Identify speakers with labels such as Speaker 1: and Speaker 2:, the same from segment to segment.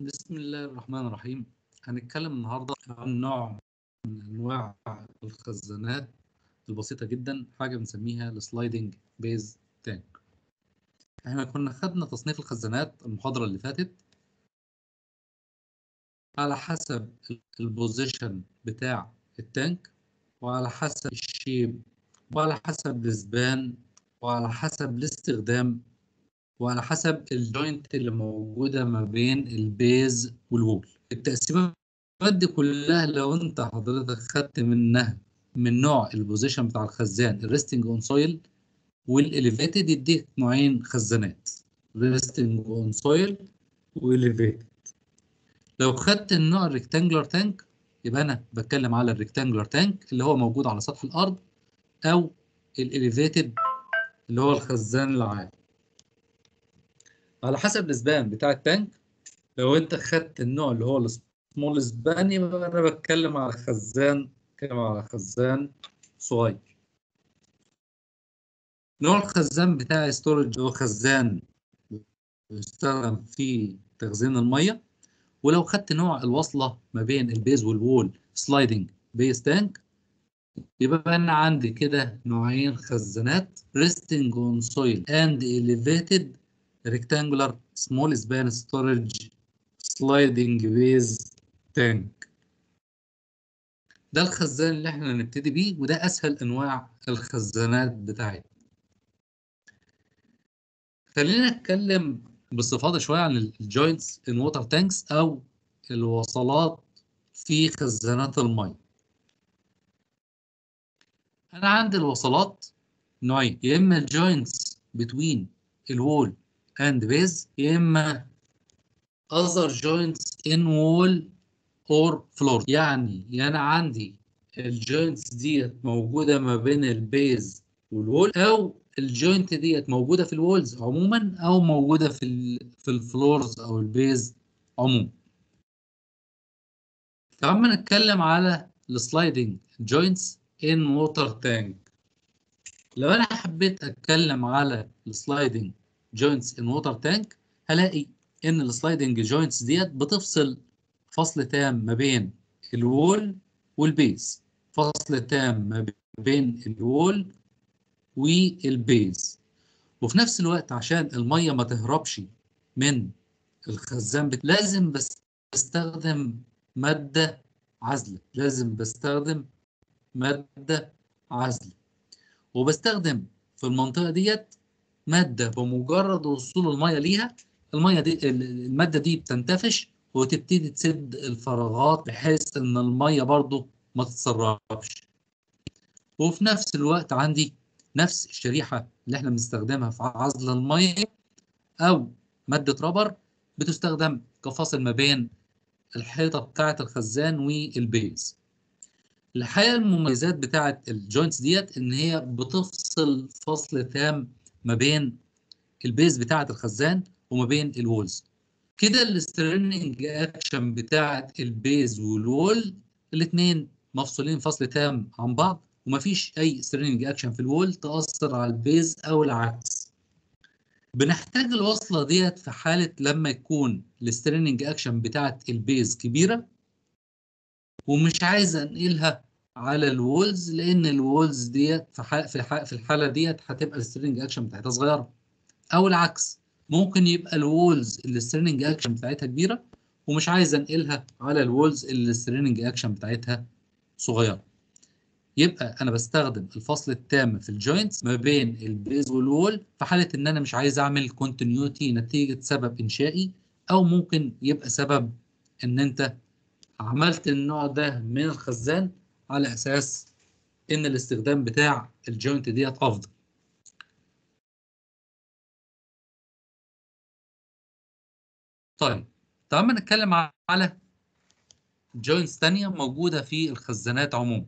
Speaker 1: بسم الله الرحمن الرحيم هنتكلم النهارده عن نوع من انواع الخزانات البسيطه جدا حاجه بنسميها السلايدنج بيز تانك احنا كنا خدنا تصنيف الخزانات المحاضره اللي فاتت على حسب البوزيشن بتاع التانك وعلى حسب الشيب وعلى حسب السبان وعلى حسب الاستخدام وعلى حسب الجوينت اللي موجودة ما بين البيز والوول التقسيمات دي كلها لو انت حضرتك خدت منها من نوع البوزيشن بتاع الخزان الريستنج اون سويل والاليفيتد يديك نوعين خزانات ريستنج اون سويل واليفيتد لو خدت النوع الريكتانجلر تانك يبقى انا بتكلم على الريكتانجلر تانك اللي هو موجود على سطح الارض او الاليفيتد اللي هو الخزان العالي على حسب الاسبان بتاع التانك لو انت خدت النوع اللي هو السمول سبان يبقى انا بتكلم على خزان بتكلم على خزان صغير نوع الخزان بتاع ستورج هو خزان بيستخدم في تخزين الميه ولو خدت نوع الوصله ما بين البيز والوول سلايدنج بيز تانك يبقى انا عندي كده نوعين خزانات resting on soil and elevated rectangular small span storage sliding base tank ده الخزان اللي احنا هنبتدي بيه وده اسهل انواع الخزانات بتاعتنا خلينا نتكلم باستفاضه شويه عن الجوينتس ان ووتر تانكس او الوصلات في خزانات الميه انا عندي الوصلات نوعين يا اما الجوينتس بتوين الوول and base يا اما other joints in wall or floor يعني يعني انا عندي الجوينتس ديت موجوده ما بين البيز والوول او الجوينت ديت موجوده في الوولز عموما او موجوده في ال في الفلورز او البيز عموما فاما نتكلم على السلايدنج جوينتس ان ووتر تانك لو انا حبيت اتكلم على السلايدنج جوينتس ان ووتر تانك هلاقي ان السلايدنج جوينتس ديت بتفصل فصل تام ما بين الوول والبيز فصل تام ما بين الوول والبيز وفي نفس الوقت عشان الميه ما تهربش من الخزان بت... لازم بس بستخدم ماده عازله لازم بستخدم ماده عازله وبستخدم في المنطقه ديت ماده بمجرد وصول الميه ليها الميه دي الماده دي بتنتفش وتبتدي تسد الفراغات بحيث ان الميه برضو ما تتسربش وفي نفس الوقت عندي نفس الشريحه اللي احنا بنستخدمها في عزل الميه او ماده رابر بتستخدم كفاصل ما بين الحيطه بتاعه الخزان والبيز الحقيقه المميزات بتاعه الجوينتس ديت ان هي بتفصل فصل تام ما بين البيز بتاعه الخزان وما بين الوولز كده الستريننج اكشن بتاعه البيز والوول الاثنين مفصولين فصل تام عن بعض ومفيش اي ستريننج اكشن في الوول تاثر على البيز او العكس بنحتاج الوصله ديت في حاله لما يكون الستريننج اكشن بتاعه البيز كبيره ومش عايز انقلها على الوولز لان الوولز ديت في حال في, حال في الحاله ديت هتبقى الستريننج اكشن بتاعتها صغيره او العكس ممكن يبقى الوولز الستريننج اكشن بتاعتها كبيره ومش عايز انقلها على الوولز الستريننج اكشن بتاعتها صغيره يبقى انا بستخدم الفصل التام في الجوينتس ما بين البيز والوول في حاله ان انا مش عايز اعمل كونتينيوتي نتيجه سبب انشائي او ممكن يبقى سبب ان انت عملت النوع ده من الخزان على اساس ان الاستخدام بتاع الجوينت ديت افضل طيب تعال نتكلم على جوينتس تانية موجودة في الخزانات عموما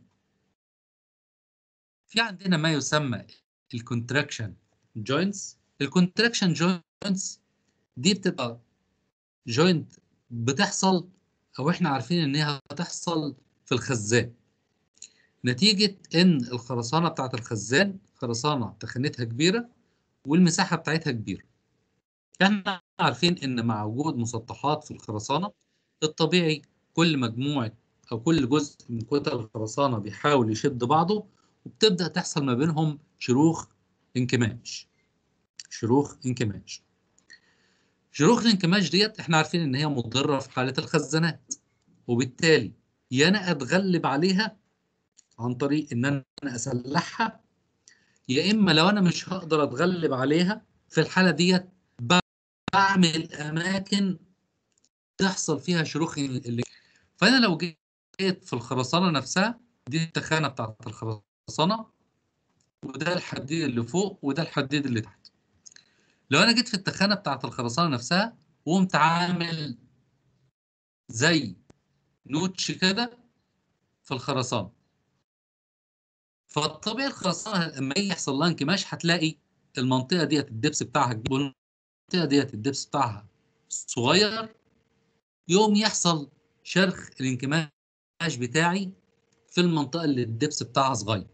Speaker 1: في عندنا ما يسمى الكونتراكشن جوينتس الكونتراكشن جوينتس دي بتبقى جوينت بتحصل او احنا عارفين ان هي هتحصل في الخزان نتيجة ان الخرسانة بتاعت الخزان خرسانة تخانتها كبيرة والمساحة بتاعتها كبيرة احنا عارفين ان مع وجود مسطحات في الخرسانه الطبيعي كل مجموعه او كل جزء من كتل الخرسانه بيحاول يشد بعضه وبتبدا تحصل ما بينهم شروخ انكماش شروخ انكماش شروخ الانكماش ديت احنا عارفين ان هي مضره في حاله الخزانات وبالتالي يا انا اتغلب عليها عن طريق ان انا اسلحها يا اما لو انا مش هقدر اتغلب عليها في الحاله ديت بعمل اماكن تحصل فيها شروخ اللي فانا لو جيت في الخرسانه نفسها دي التخانه بتاعت الخرسانه وده الحديد اللي فوق وده الحديد اللي تحت لو انا جيت في التخانه بتاعت الخرسانه نفسها وقمت عامل زي نوتش كده في الخرسانه فالطبيعي الخرسانه لما يجي يحصل لها انكماش هتلاقي المنطقه ديت الدبس بتاعها كبير المنطقه ديت الدبس بتاعها صغير يوم يحصل شرخ الانكماش بتاعي في المنطقه اللي الدبس بتاعها صغير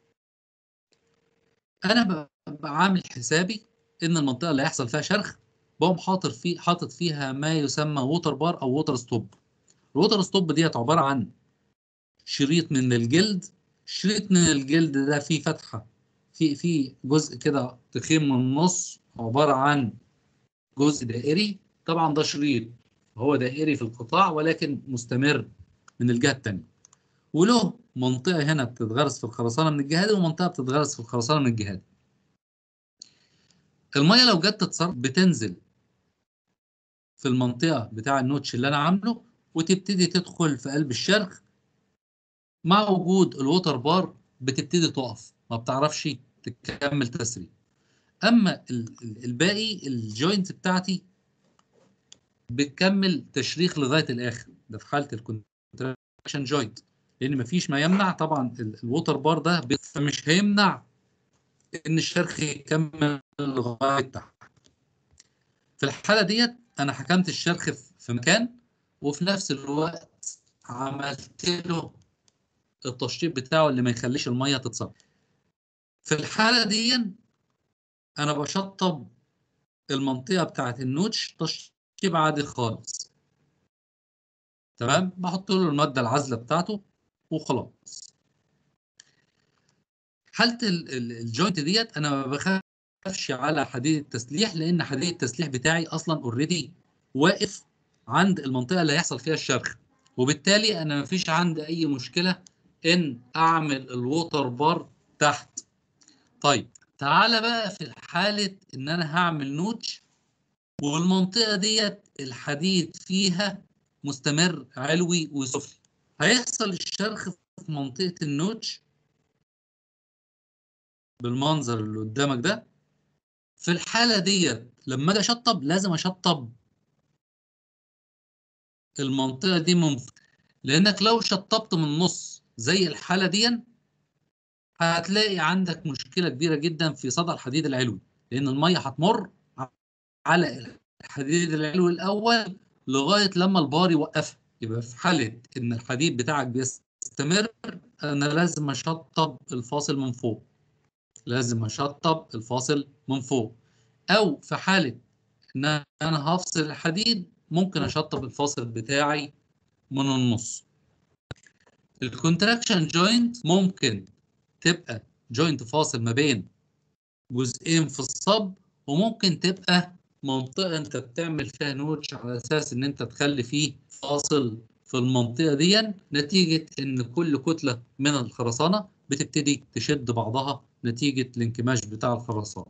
Speaker 1: انا ببقى عامل حسابي ان المنطقه اللي هيحصل فيها شرخ بقوم حاطط فيه حاطط فيها ما يسمى ووتر بار او ووتر ستوب الووتر ستوب ديت عباره عن شريط من الجلد شريط من الجلد ده فيه فتحه في في جزء كده تخين من النص عباره عن جزء دائري طبعا ده شريط هو دائري في القطاع ولكن مستمر من الجهه الثانيه وله منطقه هنا بتتغرس في الخرسانه من الجهه دي ومنطقه بتتغرس في الخرسانه من الجهه دي الميه لو جت تتصرف بتنزل في المنطقه بتاع النوتش اللي انا عامله وتبتدي تدخل في قلب الشرخ مع وجود الووتر بار بتبتدي تقف ما بتعرفش تكمل تسريب اما الباقي الجوينت بتاعتي بتكمل تشريخ لغايه الاخر ده في حاله الكونتراكشن جوينت لان مفيش ما يمنع طبعا الووتر بار ده مش هيمنع ان الشرخ يكمل لغايه تحت في الحاله ديت انا حكمت الشرخ في مكان وفي نفس الوقت عملت له التشطيب بتاعه اللي ما يخليش الميه تتصرف في الحاله دي انا بشطب المنطقه بتاعه النوتش تشطيب عادي خالص تمام بحط له الماده العازله بتاعته وخلاص حاله الجوينت ديت انا ما بخافش على حديد التسليح لان حديد التسليح بتاعي اصلا اوريدي واقف عند المنطقه اللي هيحصل فيها الشرخ وبالتالي انا ما فيش عندي اي مشكله ان اعمل الووتر بار تحت طيب تعالى بقى في حاله ان انا هعمل نوتش والمنطقه ديت الحديد فيها مستمر علوي وسفلي هيحصل الشرخ في منطقه النوتش بالمنظر اللي قدامك ده في الحاله ديت لما اجي اشطب لازم اشطب المنطقه دي من لانك لو شطبت من النص زي الحاله دي هتلاقي عندك مشكله كبيره جدا في صدى الحديد العلوي لان الميه هتمر على الحديد العلوي الاول لغايه لما البار يوقفها يبقى في حاله ان الحديد بتاعك بيستمر انا لازم اشطب الفاصل من فوق لازم اشطب الفاصل من فوق او في حاله ان انا هفصل الحديد ممكن اشطب الفاصل بتاعي من النص الكونتراكشن جوينت ممكن تبقى جوينت فاصل ما بين جزئين في الصب وممكن تبقى منطقه انت بتعمل فيها نوتش على اساس ان انت تخلي فيه فاصل في المنطقه دي نتيجه ان كل كتله من الخرسانه بتبتدي تشد بعضها نتيجه الانكماش بتاع الخرسانه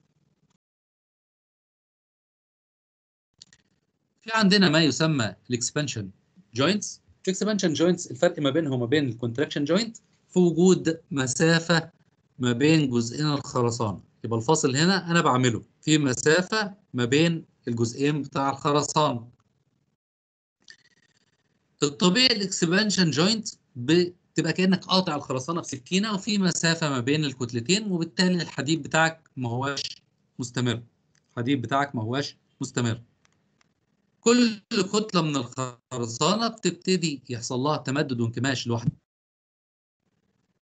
Speaker 1: في عندنا ما يسمى الاكسبانشن جوينتس الاكسبانشن جوينتس الفرق ما بينهم وما بين الكونتراكشن جوينت في وجود مسافه ما بين جزئين الخرسانه يبقى الفاصل هنا انا بعمله في مسافه ما بين الجزئين بتاع الخرسانه الطبيعي الاكسبانشن جوينت بتبقى كانك قاطع الخرسانه بسكينه وفي مسافه ما بين الكتلتين وبالتالي الحديد بتاعك ما هواش مستمر الحديد بتاعك ما هواش مستمر كل كتلة من الخرسانة بتبتدي يحصل لها تمدد وانكماش لوحدها.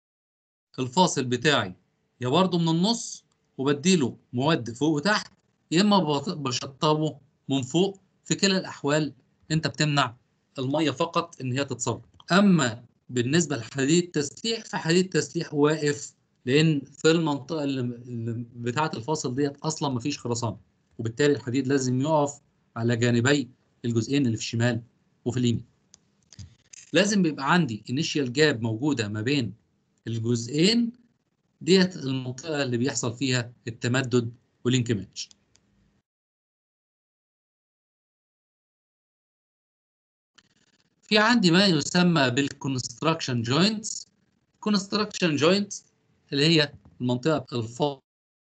Speaker 1: الفاصل بتاعي يا برضه من النص وبديله مواد فوق وتحت يا اما بط- بشطبه من فوق في كلا الاحوال انت بتمنع الميه فقط ان هي تتسرب اما بالنسبه لحديد التسليح فحديد التسليح واقف لان في المنطقه اللي اللي بتاعه الفاصل ديت اصلا مفيش خرسانه وبالتالي الحديد لازم يقف على جانبي الجزئين اللي في الشمال وفي اليمين لازم بيبقى عندي انيشيال جاب موجوده ما بين الجزئين ديت المنطقه اللي بيحصل فيها التمدد والانكماش في عندي ما يسمى بالكونستراكشن جوينتس كونستراكشن جوينتس اللي هي المنطقه الفاصل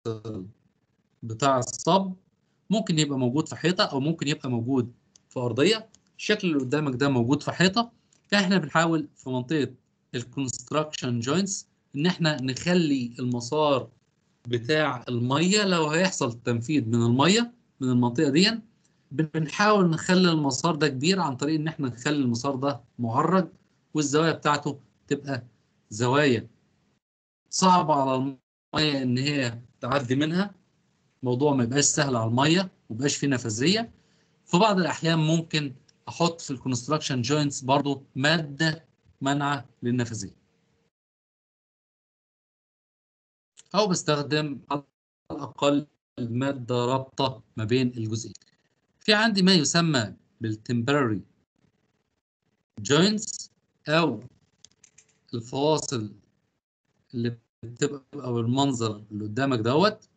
Speaker 1: بتاع الصب ممكن يبقى موجود في حيطه او ممكن يبقى موجود في ارضيه الشكل اللي قدامك ده موجود في حيطه احنا بنحاول في منطقه الكونستراكشن جوينتس ان احنا نخلي المسار بتاع الميه لو هيحصل تنفيذ من الميه من المنطقه دي بنحاول نخلي المسار ده كبير عن طريق ان احنا نخلي المسار ده معرج والزوايا بتاعته تبقى زوايا صعبه على الميه ان هي تعدي منها الموضوع ما يبقاش سهل على الميه ما يبقاش فيه نفاذيه في بعض الاحيان ممكن احط في الكونستراكشن جوينتس برضو ماده منعه للنفاذيه او بستخدم على الاقل ماده رابطه ما بين الجزئين في عندي ما يسمى بالتمبرري جوينتس او الفواصل اللي بتبقى بالمنظر اللي قدامك دوت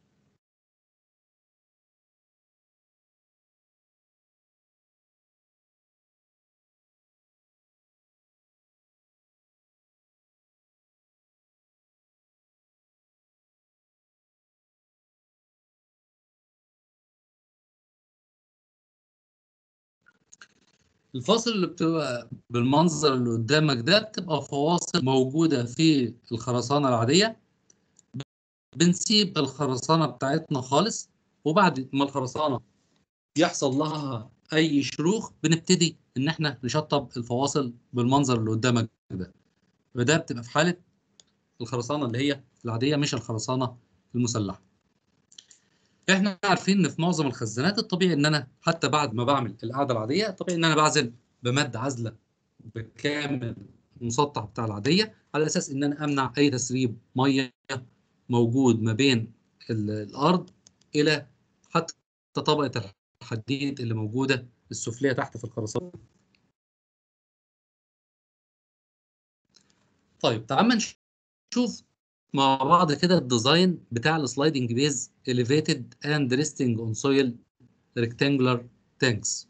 Speaker 1: الفاصل اللي بتبقى بالمنظر اللي قدامك ده بتبقى فواصل موجودة في الخرسانة العادية بنسيب الخرسانة بتاعتنا خالص وبعد ما الخرسانة يحصل لها أي شروخ بنبتدي إن إحنا نشطب الفواصل بالمنظر اللي قدامك ده وده بتبقى في حالة الخرسانة اللي هي العادية مش الخرسانة المسلحة احنا عارفين ان في معظم الخزانات الطبيعي ان انا حتى بعد ما بعمل القاعده العاديه الطبيعي ان انا بعزل بماده عازله بكامل المسطح بتاع العاديه على اساس ان انا امنع اي تسريب ميه موجود ما بين الارض الى حتى طبقه الحديد اللي موجوده السفليه تحت في الخرسانه. طيب تعال نشوف مع بعض كده الديزاين بتاع السلايدنج بيز elevated and resting on soil rectangular tanks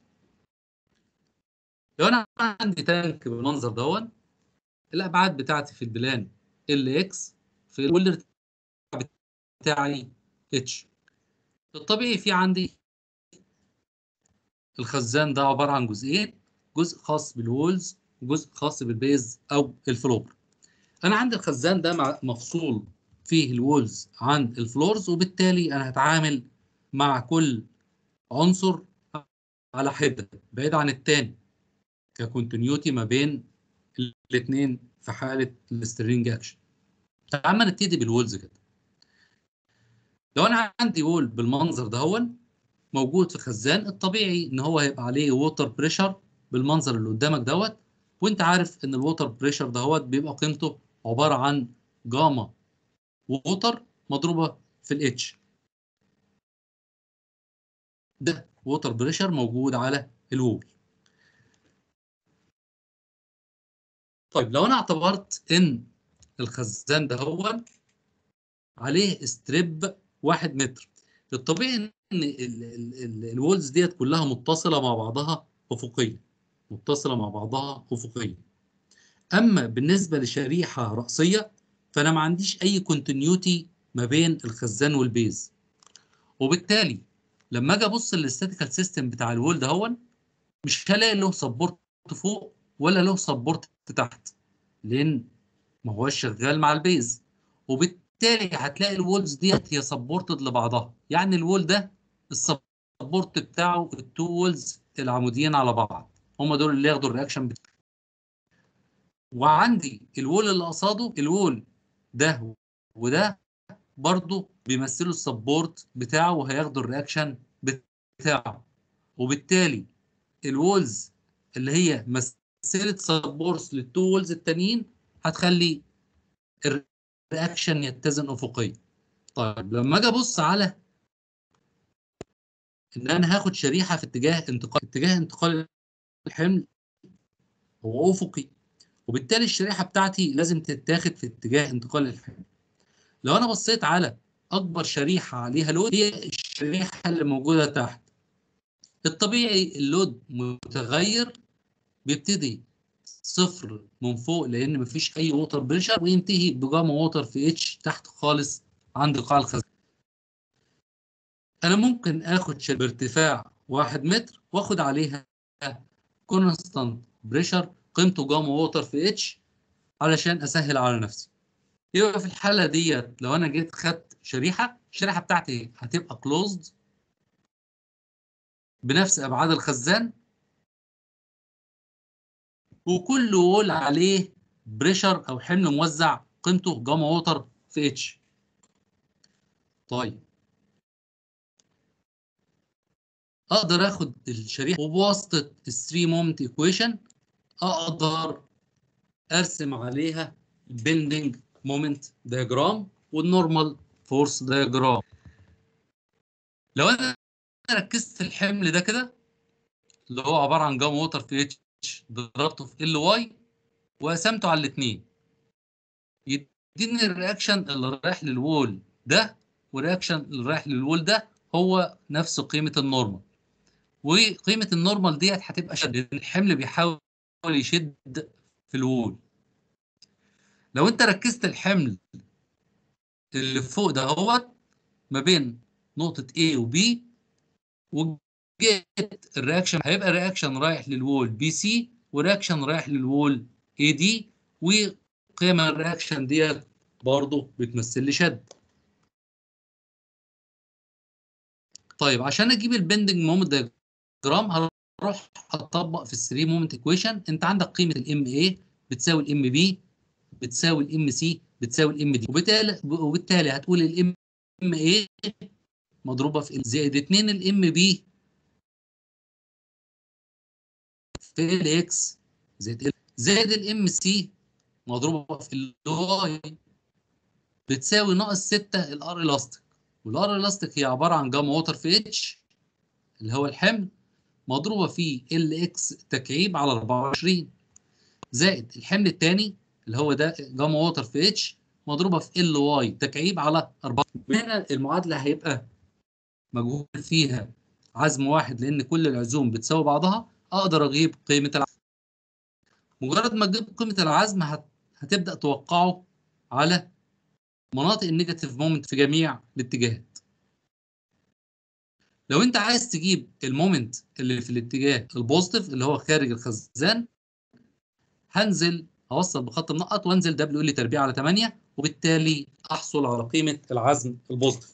Speaker 1: لو انا عندي تانك بالمنظر دون الابعاد بتاعتي في البلان ال اكس في والارتفاع بتاعي اتش الطبيعي في عندي الخزان ده عباره عن جزئين جزء خاص بالوولز وجزء خاص بالبيز او الفلور انا عندي الخزان ده مفصول فيه الوولز عن الفلورز وبالتالي انا هتعامل مع كل عنصر على حده بعيد عن الثاني ككونتينيوتي ما بين الاثنين في حاله السترينج اكشن تعال نبتدي بالوولز كده لو انا عندي وول بالمنظر ده هو موجود في خزان الطبيعي ان هو هيبقى عليه ووتر بريشر بالمنظر اللي قدامك دوت وانت عارف ان الووتر بريشر دهوت بيبقى قيمته عباره عن جاما ووتر مضروبه في الاتش ده ووتر بريشر موجود على الوول طيب لو انا اعتبرت ان الخزان ده هو عليه ستريب واحد متر الطبيعي ان الوولز ديت كلها متصله مع بعضها افقيا متصله مع بعضها افقيا اما بالنسبه لشريحه راسيه فانا ما عنديش اي كونتينيوتي ما بين الخزان والبيز وبالتالي لما اجي ابص للاستاتيكال سيستم بتاع الوول ده هون مش هلاقي له سبورت فوق ولا له سبورت تحت لان ما هوش شغال مع البيز وبالتالي هتلاقي الوولز ديت هي سبورتد لبعضها يعني الوول ده السبورت بتاعه التو وولز العموديين على بعض هم دول اللي ياخدوا الرياكشن بتاعه وعندي الوول اللي قصاده الوول ده وده برضه بيمثلوا السبورت بتاعه وهياخدوا الرياكشن بتاعه وبالتالي الوولز اللي هي مثلت سبورتس للتو وولز التانيين هتخلي الرياكشن يتزن افقيا طيب لما اجي ابص على ان انا هاخد شريحه في اتجاه انتقال اتجاه انتقال الحمل هو افقي وبالتالي الشريحه بتاعتي لازم تتاخد في اتجاه انتقال الحمل لو انا بصيت على اكبر شريحه عليها لود هي الشريحه اللي موجوده تحت الطبيعي اللود متغير بيبتدي صفر من فوق لان مفيش اي ووتر بريشر وينتهي بجاما ووتر في اتش تحت خالص عند قاع الخزان انا ممكن اخد شريحه بارتفاع 1 متر واخد عليها كونستانت بريشر قيمته جاما ووتر في اتش علشان اسهل على نفسي يبقى في الحاله ديت لو انا جيت خدت شريحه الشريحه بتاعتي هتبقى كلوزد بنفس ابعاد الخزان وكل وول عليه بريشر او حمل موزع قيمته جاما ووتر في اتش طيب اقدر اخد الشريحه وبواسطه الثري مومنت ايكويشن اقدر ارسم عليها البندنج مومنت دياجرام والنورمال فورس دياجرام لو انا ركزت الحمل ده كده اللي هو عباره عن جاما ووتر في اتش ضربته في ال واي وقسمته على الاثنين يديني الرياكشن اللي رايح للوول ده والرياكشن اللي رايح للوول ده هو نفس قيمه النورمال وقيمه النورمال ديت هتبقى شد لان الحمل بيحاول يشد في الوول لو انت ركزت الحمل اللي فوق ده هو ما بين نقطه A و B وجيت الرياكشن هيبقى رياكشن رايح للوول بي سي ورياكشن رايح للوول اي دي وقيم الرياكشن ديت برضه بتمثل لي شد طيب عشان اجيب البندنج مومنت دياجرام هروح اطبق في الثري مومنت ايكويشن انت عندك قيمه الام اي بتساوي الام بي بتساوي الام سي بتساوي الام دي وبالتالي وبالتالي هتقول الام اي مضروبه في زائد 2 الام بي في الاكس زائد زائد الام سي مضروبه في الواي بتساوي ناقص 6 الار الاستيك والار الاستيك هي عباره عن جاما ووتر في اتش اللي هو الحمل مضروبه في ال اكس تكعيب على 24 زائد الحمل الثاني اللي هو ده جاما ووتر في اتش مضروبه في ال واي تكعيب على 4 هنا المعادله هيبقى مجهول فيها عزم واحد لان كل العزوم بتساوي بعضها اقدر اجيب قيمه العزم مجرد ما تجيب قيمه العزم هت... هتبدا توقعه على مناطق النيجاتيف مومنت في جميع الاتجاهات لو انت عايز تجيب المومنت اللي في الاتجاه البوزيتيف اللي هو خارج الخزان هنزل اوصل بخط منقط وانزل ده بيقول لي تربيع على 8 وبالتالي احصل على قيمه العزم البوزيتيف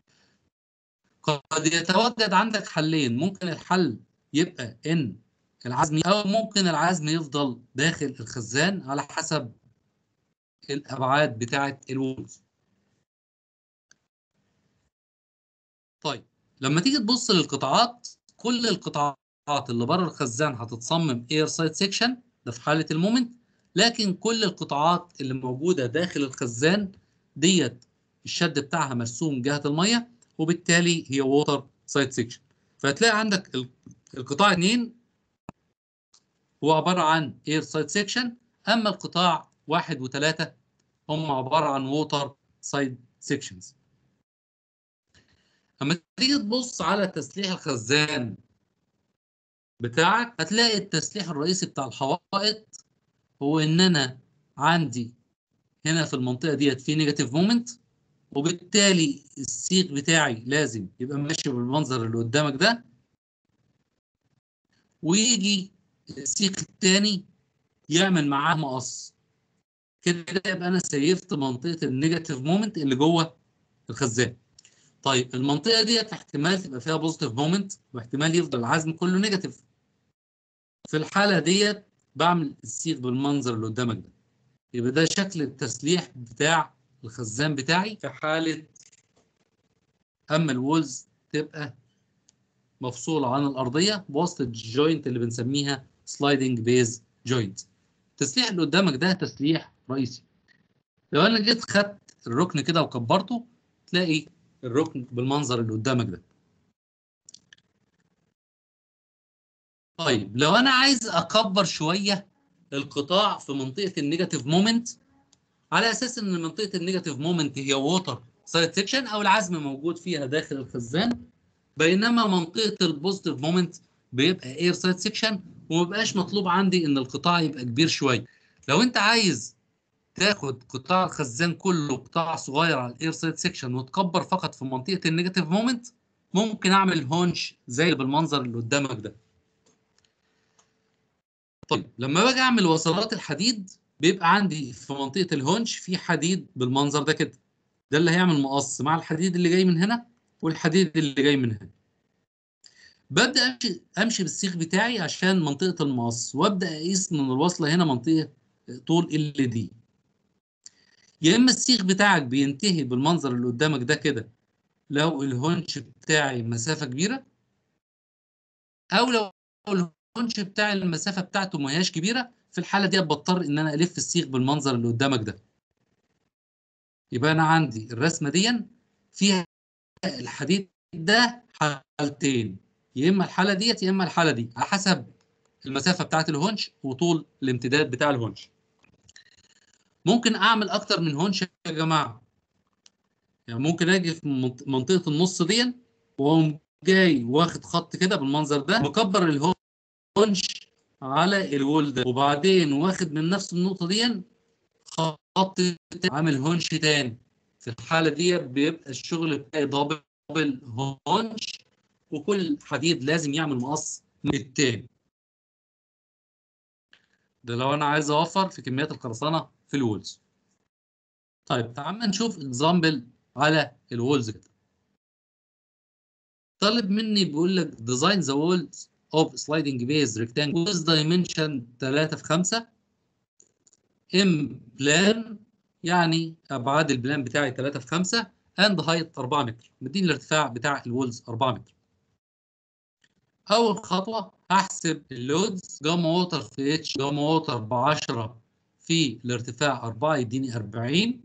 Speaker 1: قد يتواجد عندك حلين ممكن الحل يبقى ان العزم او ممكن العزم يفضل داخل الخزان على حسب الابعاد بتاعه الوولز طيب لما تيجي تبص للقطاعات كل القطاعات اللي بره الخزان هتتصمم اير سايد سيكشن ده في حاله المومنت لكن كل القطاعات اللي موجوده داخل الخزان ديت الشد بتاعها مرسوم جهه الميه وبالتالي هي ووتر سايد سيكشن فهتلاقي عندك القطاع 2 هو عباره عن اير سايد سيكشن اما القطاع 1 و3 هم عباره عن ووتر سايد سيكشنز اما تيجي تبص على تسليح الخزان بتاعك هتلاقي التسليح الرئيسي بتاع الحوائط هو ان انا عندي هنا في المنطقه ديت في نيجاتيف مومنت وبالتالي السيخ بتاعي لازم يبقى ماشي بالمنظر اللي قدامك ده ويجي السيخ الثاني يعمل معاه مقص كده يبقى انا سيفت منطقه النيجاتيف مومنت اللي جوه الخزان طيب المنطقه ديت احتمال تبقى فيها بوزيتيف مومنت واحتمال يفضل العزم كله نيجاتيف في الحاله ديت بعمل السيخ بالمنظر اللي قدامك ده يبقى ده شكل التسليح بتاع الخزان بتاعي في حاله اما الوولز تبقى مفصوله عن الارضيه بواسطه الجوينت اللي بنسميها سلايدنج بيز جوينت التسليح اللي قدامك ده تسليح رئيسي لو انا جيت خدت الركن كده وكبرته تلاقي الركن بالمنظر اللي قدامك ده طيب لو انا عايز اكبر شويه القطاع في منطقه النيجاتيف مومنت على اساس ان منطقه النيجاتيف مومنت هي ووتر سايد سيكشن او العزم موجود فيها داخل الخزان بينما منطقه البوزيتيف مومنت بيبقى اير سايد سيكشن وما بقاش مطلوب عندي ان القطاع يبقى كبير شويه لو انت عايز تاخد قطاع الخزان كله قطاع صغير على الاير سايد سيكشن وتكبر فقط في منطقه النيجاتيف مومنت ممكن اعمل هونش زي بالمنظر اللي قدامك ده طيب لما باجي اعمل وصلات الحديد بيبقى عندي في منطقه الهونش في حديد بالمنظر ده كده ده اللي هيعمل مقص مع الحديد اللي جاي من هنا والحديد اللي جاي من هنا ببدا امشي امشي بالسيخ بتاعي عشان منطقه المقص وابدا اقيس من الوصله هنا منطقه طول ال دي يا اما السيخ بتاعك بينتهي بالمنظر اللي قدامك ده كده لو الهونش بتاعي مسافه كبيره او لو الهونش بتاعي المسافه بتاعته ما هياش كبيره في الحاله دي بضطر ان انا الف السيخ بالمنظر اللي قدامك ده يبقى انا عندي الرسمه دي فيها الحديد ده حالتين يا اما الحاله ديت يا اما الحاله دي على حسب المسافه بتاعه الهونش وطول الامتداد بتاع الهونش ممكن اعمل اكتر من هونش يا جماعه يعني ممكن اجي في منطقه النص دي واقوم جاي واخد خط كده بالمنظر ده مكبر الهونش على الوول ده وبعدين واخد من نفس النقطه دي خط عامل هونش تاني في الحاله دي بيبقى الشغل بتاعي دبل هونش وكل حديد لازم يعمل مقص من التاني ده لو انا عايز اوفر في كميات الخرسانه في الوولز طيب تعال نشوف اكزامبل على الوولز كده طالب مني بيقول لك ديزاين ذا وولز اوف سلايدنج بيز ريكتانجل ويز دايمنشن 3 في 5 ام بلان يعني ابعاد البلان بتاعي 3 في 5 اند هايت 4 متر مديني الارتفاع بتاع الوولز 4 متر اول خطوه هحسب اللودز جاما ووتر في اتش جاما ووتر ب 10 في الارتفاع 4 يديني 40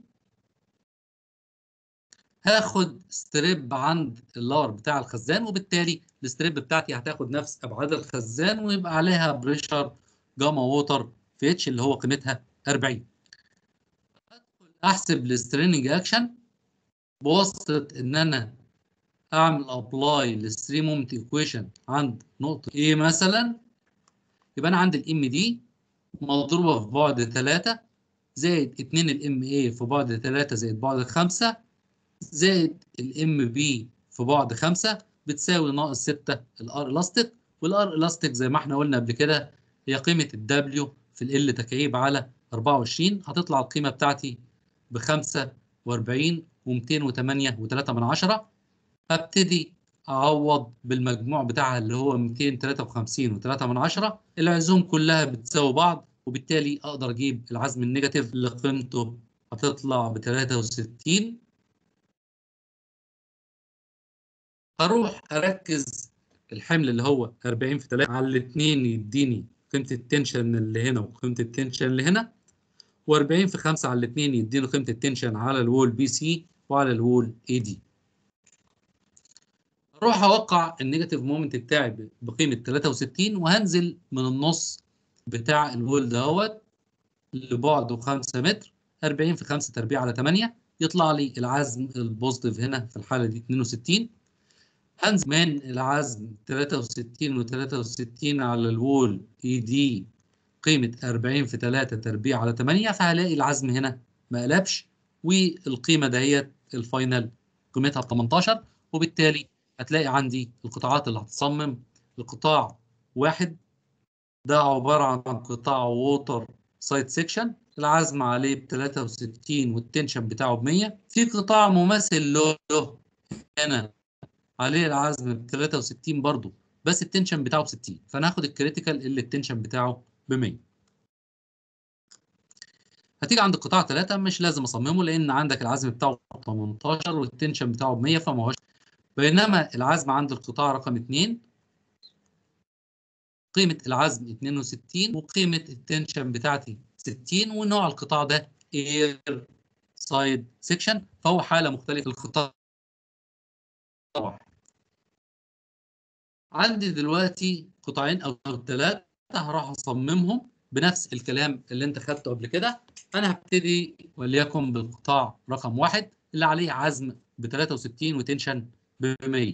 Speaker 1: هاخد ستريب عند اللور بتاع الخزان وبالتالي الستريب بتاعتي هتاخد نفس ابعاد الخزان ويبقى عليها بريشر جاما ووتر في اتش اللي هو قيمتها 40 احسب الستريننج اكشن بواسطه ان انا اعمل ابلاي للستريم مومنت ايكويشن عند نقطه A مثلا يبقى انا عندي الام دي مضروبه في بعد 3 زائد 2 الام اي في بعد 3 زائد بعد 5 زائد الام بي في بعد 5 بتساوي ناقص 6 الار الاستيك والار الاستيك زي ما احنا قلنا قبل كده هي قيمه الدبليو في ال تكعيب على 24 هتطلع القيمه بتاعتي ب 45 و208 و3 من 10 هبتدي اعوض بالمجموع بتاعها اللي هو 253 و3 من 10 العزوم كلها بتساوي بعض وبالتالي اقدر اجيب العزم النيجاتيف اللي قيمته هتطلع ب 63 هروح اركز الحمل اللي هو 40 في 3 على الاثنين يديني قيمه التنشن اللي هنا وقيمه التنشن اللي هنا و40 في 5 على الاثنين يديني قيمه التنشن على الوول بي سي وعلى الوول اي دي اروح اوقع النيجاتيف مومنت بتاعي بقيمه 63 وهنزل من النص بتاع الوول دهوت لبعده 5 متر 40 في 5 تربيع على 8 يطلع لي العزم البوزيتيف هنا في الحاله دي 62 هنزل من العزم 63 و63 على الوول اي دي قيمه 40 في 3 تربيع على 8 فهلاقي العزم هنا ما قلبش والقيمه دهيت الفاينل قيمتها ب 18 وبالتالي هتلاقي عندي القطاعات اللي هتصمم القطاع واحد ده عبارة عن قطاع ووتر سايد سيكشن العزم عليه ب 63 والتنشن بتاعه ب 100 في قطاع مماثل له هنا عليه العزم ب 63 برضه بس التنشن بتاعه ب 60 فانا هاخد الكريتيكال اللي التنشن بتاعه ب 100 هتيجي عند القطاع 3 مش لازم اصممه لان عندك العزم بتاعه 18 والتنشن بتاعه ب 100 فما هوش بينما العزم عند القطاع رقم 2 قيمة العزم 62 وقيمة التنشن بتاعتي 60 ونوع القطاع ده اير سايد سيكشن فهو حالة مختلفة القطاع عندي دلوقتي قطاعين او ثلاثة هروح اصممهم بنفس الكلام اللي انت خدته قبل كده انا هبتدي وليكن بالقطاع رقم واحد اللي عليه عزم ب 63 وتنشن ب 100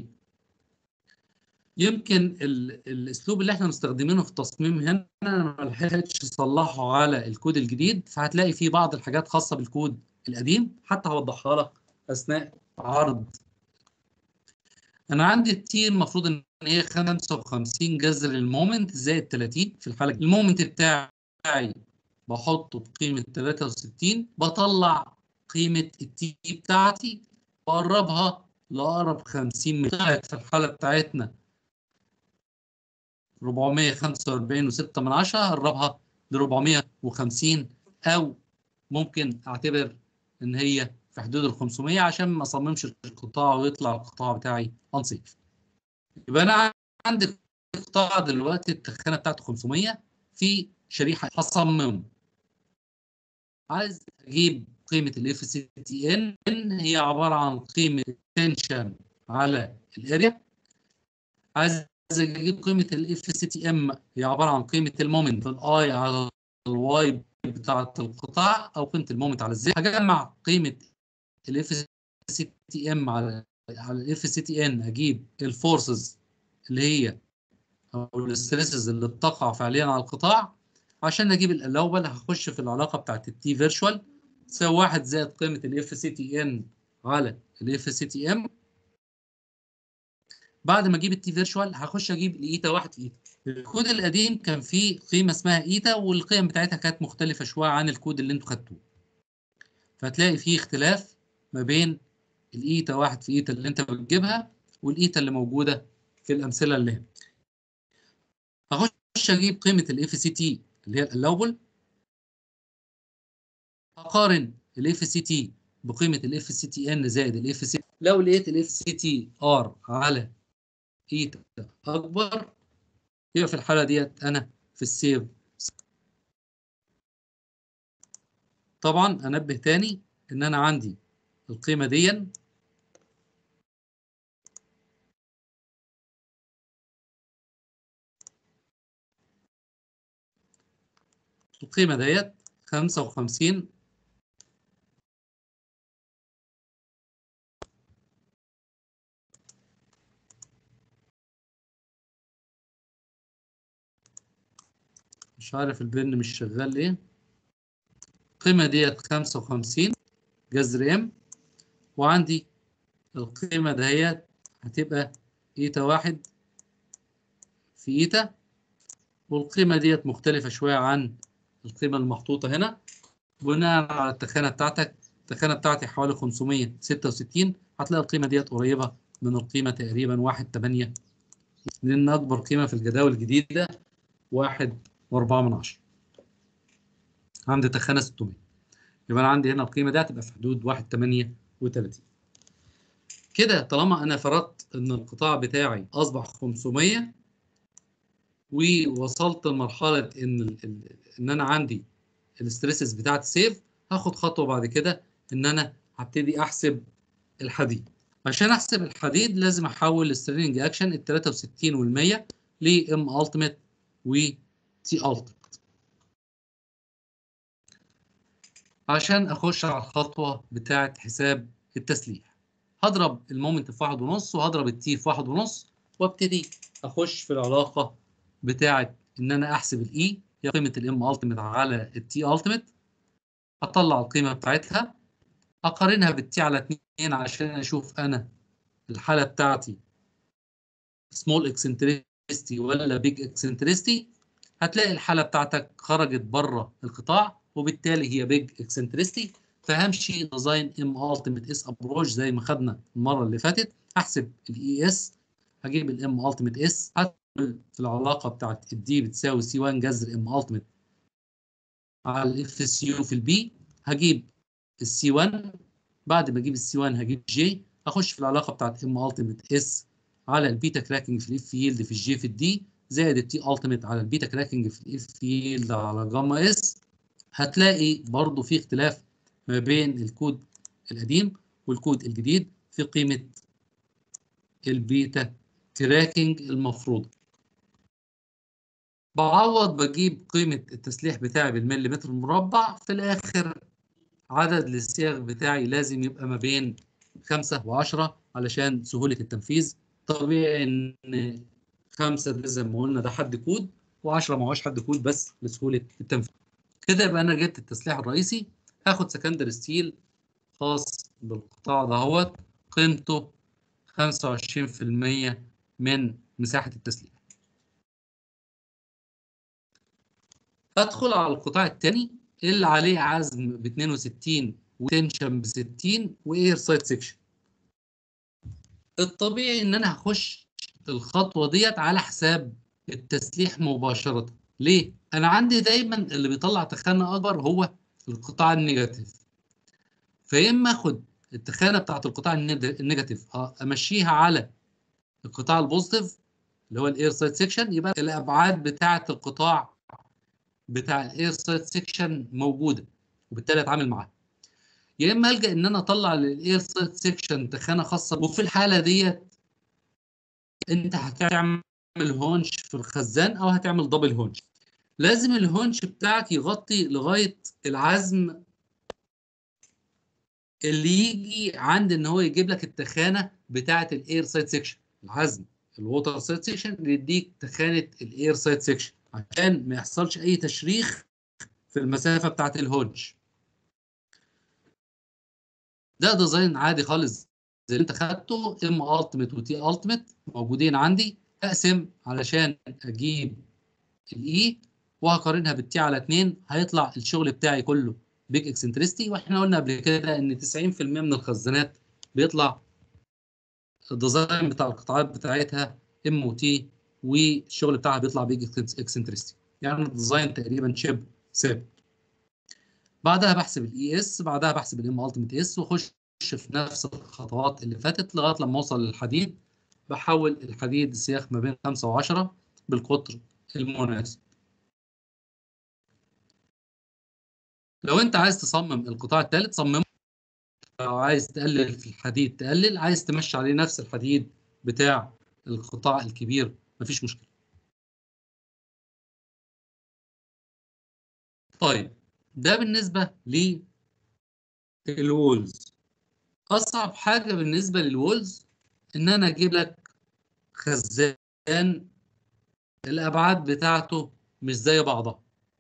Speaker 1: يمكن الاسلوب اللي احنا مستخدمينه في التصميم هنا ما لحقتش اصلحه على الكود الجديد فهتلاقي فيه بعض الحاجات خاصه بالكود القديم حتى هوضحها لك اثناء عرض انا عندي التي المفروض ان هي 55 جذر المومنت زائد 30 في الحاله المومنت بتاعي بحطه بقيمه 63 بطلع قيمه التي بتاعتي واقربها لاقرب 50 متر في الحاله بتاعتنا 445 و6 من 10 هقربها ل 450 او ممكن اعتبر ان هي في حدود ال 500 عشان ما اصممش القطاع ويطلع القطاع بتاعي انصيف يبقى انا عندي القطاع دلوقتي التخانه بتاعته 500 في شريحه هصمم عايز اجيب قيمه الاف سي تي ان هي عباره عن قيمه التنشن على الاريا عايز اجيب قيمه الاف سي تي ام هي عباره عن قيمه المومنت الاي على الواي بتاعه القطاع او قيمه المومنت على الزد هجمع قيمه الاف سي تي ام على على الاف سي تي ان اجيب الفورسز اللي هي او الستريسز اللي بتقع فعليا على القطاع عشان اجيب الاول هخش في العلاقه بتاعت التي فيرتشوال تساوي 1 زائد قيمه الاف سي تي ان على الاف سي تي ام بعد ما اجيب التي فيرتشوال هخش اجيب الايتا 1 في ايتا الكود القديم كان فيه قيمه اسمها ايتا والقيم بتاعتها كانت مختلفه شويه عن الكود اللي انتوا خدتوه فهتلاقي فيه اختلاف ما بين الايتا 1 في ايتا اللي انت بتجيبها والايتا اللي موجوده في الامثله اللي هنا هخش اجيب قيمه الاف سي تي اللي هي الالاوبل هقارن الاف سي تي بقيمه الاف سي تي ان زائد الاف سي لو لقيت الاف سي تي ار على ايتا اكبر يبقى في الحاله ديت انا في السيف طبعا انبه تاني ان انا عندي القيمه دي القيمه ديت 55 مش عارف البن مش شغال ليه القيمة ديت 55 جذر ام وعندي القيمة دهيت هتبقى ايتا واحد في ايتا والقيمة ديت مختلفة شوية عن القيمة المحطوطة هنا بناء على التخانة بتاعتك التخانة بتاعتي حوالي 566 هتلاقي القيمة ديت قريبة من القيمة تقريبا 1 8 لأن أكبر قيمة في الجداول الجديدة 1 وأربعة من عشرة عندي تخانة 600 يبقى أنا عندي هنا القيمة دي هتبقى في حدود 1 8 و30 كده طالما أنا فرضت إن القطاع بتاعي أصبح 500 ووصلت لمرحلة إن ال ال إن أنا عندي الستريسز بتاعتي سيف هاخد خطوة بعد كده إن أنا هبتدي أحسب الحديد عشان أحسب الحديد لازم أحول السترينج أكشن ال 63 وال 100 ل ام التيميت و تي التيميت عشان اخش على الخطوه بتاعه حساب التسليح هضرب المومنت في واحد ونص وهضرب التي في واحد ونص وابتدي اخش في العلاقه بتاعه ان انا احسب الاي هي قيمه الام التيميت على التي التيميت اطلع القيمه بتاعتها اقارنها بالتي على 2 عشان اشوف انا الحاله بتاعتي سمول اكسنتريستي ولا بيج اكسنتريستي هتلاقي الحاله بتاعتك خرجت بره القطاع وبالتالي هي بيج اكسنتريستي فهمشي ديزاين ام التيميت اس ابروش زي ما خدنا المره اللي فاتت هحسب الاي اس هجيب الام التيميت اس هدخل في العلاقه بتاعت الدي بتساوي سي 1 جذر ام التيميت على الاف اس يو في البي هجيب السي 1 بعد ما اجيب السي 1 هجيب جي اخش في العلاقه بتاعت ام التيميت اس على البيتا كراكنج في الاف فيلد في الجي في الدي زائد التي التيميت على البيتا كراكنج في الاف فيلد على جاما اس هتلاقي برضو في اختلاف ما بين الكود القديم والكود الجديد في قيمه البيتا كراكنج المفروضه بعوض بجيب قيمة التسليح بتاعي بالمليمتر المربع في الآخر عدد الصيغ بتاعي لازم يبقى ما بين 5 و10 علشان سهولة التنفيذ طبيعي إن 5 ده زي ما قلنا ده حد كود و10 ما هوش حد كود بس لسهولة التنفيذ كده يبقى أنا جبت التسليح الرئيسي هاخد سكندري ستيل خاص بالقطاع دهوت قيمته 25% من مساحة التسليح ادخل على القطاع الثاني اللي عليه عزم ب 62 وتنشن ب 60 واير سايد سيكشن الطبيعي ان انا هخش الخطوه ديت على حساب التسليح مباشره ليه انا عندي دايما اللي بيطلع تخانه اكبر هو القطاع النيجاتيف فيا اما اخد التخانه بتاعت القطاع النيجاتيف امشيها على القطاع البوزيتيف اللي هو الاير سايد سيكشن يبقى الابعاد بتاعه القطاع بتاع الاير سايد سيكشن موجوده وبالتالي اتعامل معاها يا اما الجا ان انا اطلع للاير سايد سيكشن تخانه خاصه وفي الحاله ديت انت هتعمل هونش في الخزان او هتعمل دبل هونش لازم الهونش بتاعك يغطي لغايه العزم اللي يجي عند ان هو يجيب لك التخانه بتاعه الاير سايد سيكشن العزم الووتر سايد سيكشن اللي يديك تخانه الاير سايد سيكشن عشان ما يحصلش اي تشريخ في المسافه بتاعه الهونج ده ديزاين عادي خالص زي اللي انت خدته ام التيميت وتي التيميت موجودين عندي اقسم علشان اجيب الاي وهقارنها بالتي على 2 هيطلع الشغل بتاعي كله بيج اكسنتريستي واحنا قلنا قبل كده ان 90% من الخزانات بيطلع الديزاين بتاع القطاعات بتاعتها ام وتي والشغل بتاعها بيطلع بيج اكسنتريستي يعني الديزاين تقريبا شبه ثابت بعدها بحسب الاي اس بعدها بحسب الام التيميت اس واخش في نفس الخطوات اللي فاتت لغايه لما اوصل للحديد بحول الحديد سياخ ما بين 5 و10 بالقطر المناسب لو انت عايز تصمم القطاع الثالث صممه لو عايز تقلل في الحديد تقلل عايز تمشي عليه نفس الحديد بتاع القطاع الكبير مفيش مشكله طيب ده بالنسبه للوولز اصعب حاجه بالنسبه للوولز ان انا اجيب لك خزان الابعاد بتاعته مش زي بعضها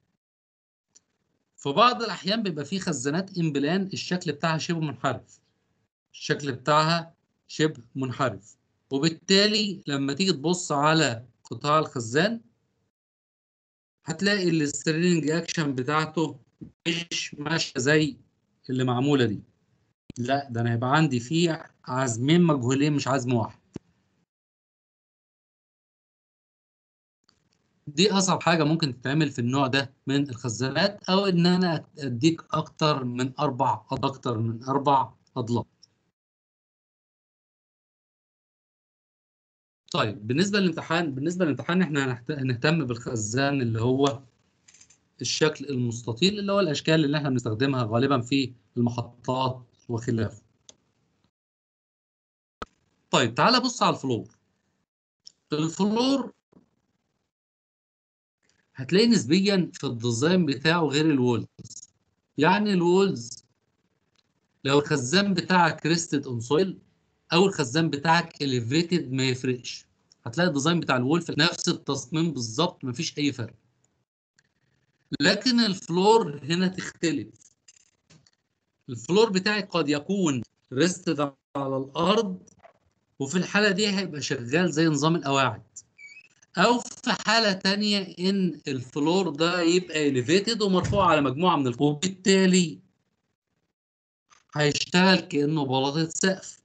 Speaker 1: في بعض الاحيان بيبقى في خزانات امبلان الشكل بتاعها شبه منحرف الشكل بتاعها شبه منحرف وبالتالي لما تيجي تبص على قطاع الخزان هتلاقي السترينج اكشن بتاعته مش ماشيه زي اللي معموله دي لا ده انا هيبقى عندي فيه عزمين مجهولين مش عزم واحد دي اصعب حاجه ممكن تتعمل في النوع ده من الخزانات او ان انا اديك اكتر من اربع اكتر من اربع اضلاع طيب بالنسبه للامتحان بالنسبه للامتحان احنا هنهتم بالخزان اللي هو الشكل المستطيل اللي هو الاشكال اللي احنا بنستخدمها غالبا في المحطات وخلافه طيب تعالى بص على الفلور الفلور هتلاقي نسبيا في الديزاين بتاعه غير الوولز يعني الوولز لو الخزان بتاعك كريستد اون سويل او الخزان بتاعك اليفيتد ما يفرقش هتلاقي الديزاين بتاع الوول في نفس التصميم بالظبط مفيش اي فرق لكن الفلور هنا تختلف الفلور بتاعي قد يكون ريستد على الارض وفي الحاله دي هيبقى شغال زي نظام القواعد او في حاله تانية ان الفلور ده يبقى اليفيتد ومرفوع على مجموعه من الفوق وبالتالي هيشتغل كانه بلاطه سقف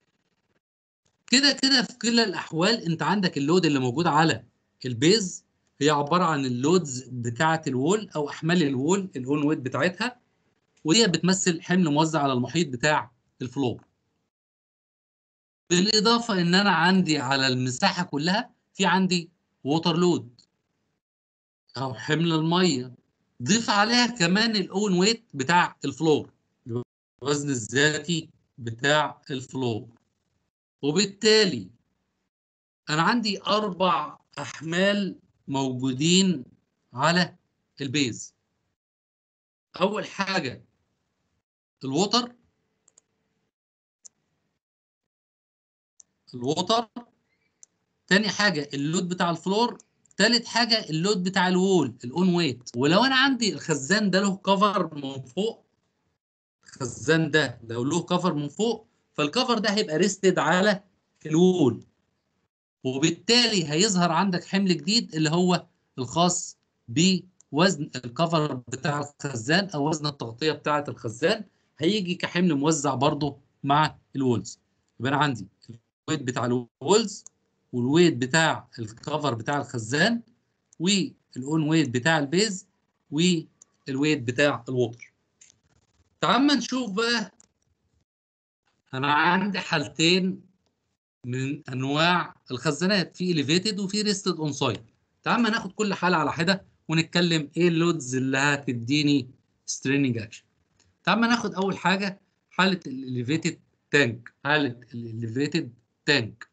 Speaker 1: كده كده في كل الاحوال انت عندك اللود اللي موجود على البيز هي عباره عن اللودز بتاعه الوول او احمال الوول الاون ويت بتاعتها وهي بتمثل حمل موزع على المحيط بتاع الفلور بالاضافه ان انا عندي على المساحه كلها في عندي ووتر لود او حمل الميه ضيف عليها كمان الاون ويت بتاع الفلور الوزن الذاتي بتاع الفلور وبالتالي انا عندي اربع احمال موجودين على البيز اول حاجه الوتر الوتر تاني حاجه اللود بتاع الفلور تالت حاجه اللود بتاع الوول الاون ويت ولو انا عندي الخزان ده له كفر من فوق الخزان ده لو له كفر من فوق فالكفر ده هيبقى ريستد على الوول وبالتالي هيظهر عندك حمل جديد اللي هو الخاص بوزن الكفر بتاع الخزان او وزن التغطيه بتاعه الخزان هيجي كحمل موزع برضه مع الوولز يبقى انا عندي الويت بتاع الوولز والويت بتاع الكفر بتاع الخزان والاون ويت بتاع البيز والويت بتاع الوتر تعال ما نشوف بقى انا عندي حالتين من انواع الخزانات في اليفيتد وفي ريستد اون سايت تعال ما ناخد كل حاله على حده ونتكلم ايه اللودز اللي هتديني ستريننج اكشن تعال ما ناخد اول حاجه حاله الاليفيتد تانك حاله الاليفيتد تانك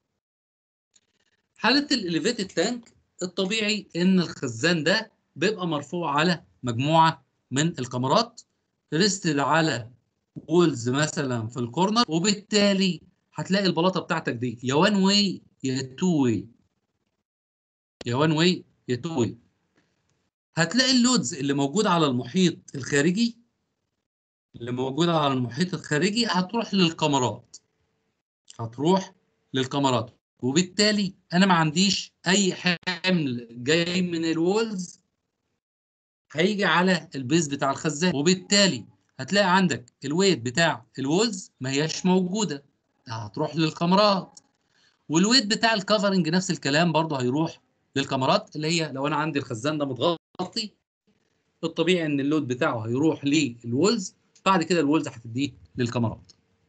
Speaker 1: حاله الاليفيتد تانك الطبيعي ان الخزان ده بيبقى مرفوع على مجموعه من الكاميرات ريستد على وولز مثلا في الكورنر وبالتالي هتلاقي البلاطه بتاعتك دي يا وان واي يا تو واي يا وان واي يا تو واي هتلاقي اللودز اللي موجوده على المحيط الخارجي اللي موجوده على المحيط الخارجي هتروح للكاميرات هتروح للكاميرات وبالتالي انا ما عنديش اي حمل جاي من الوولز هيجي على البيز بتاع الخزان وبالتالي هتلاقي عندك الويت بتاع الوولز ما هياش موجوده هتروح للكاميرات والويت بتاع الكفرنج نفس الكلام برضه هيروح للكاميرات اللي هي لو انا عندي الخزان ده متغطي الطبيعي ان اللود بتاعه هيروح للولز بعد كده الولز هتديه للكاميرات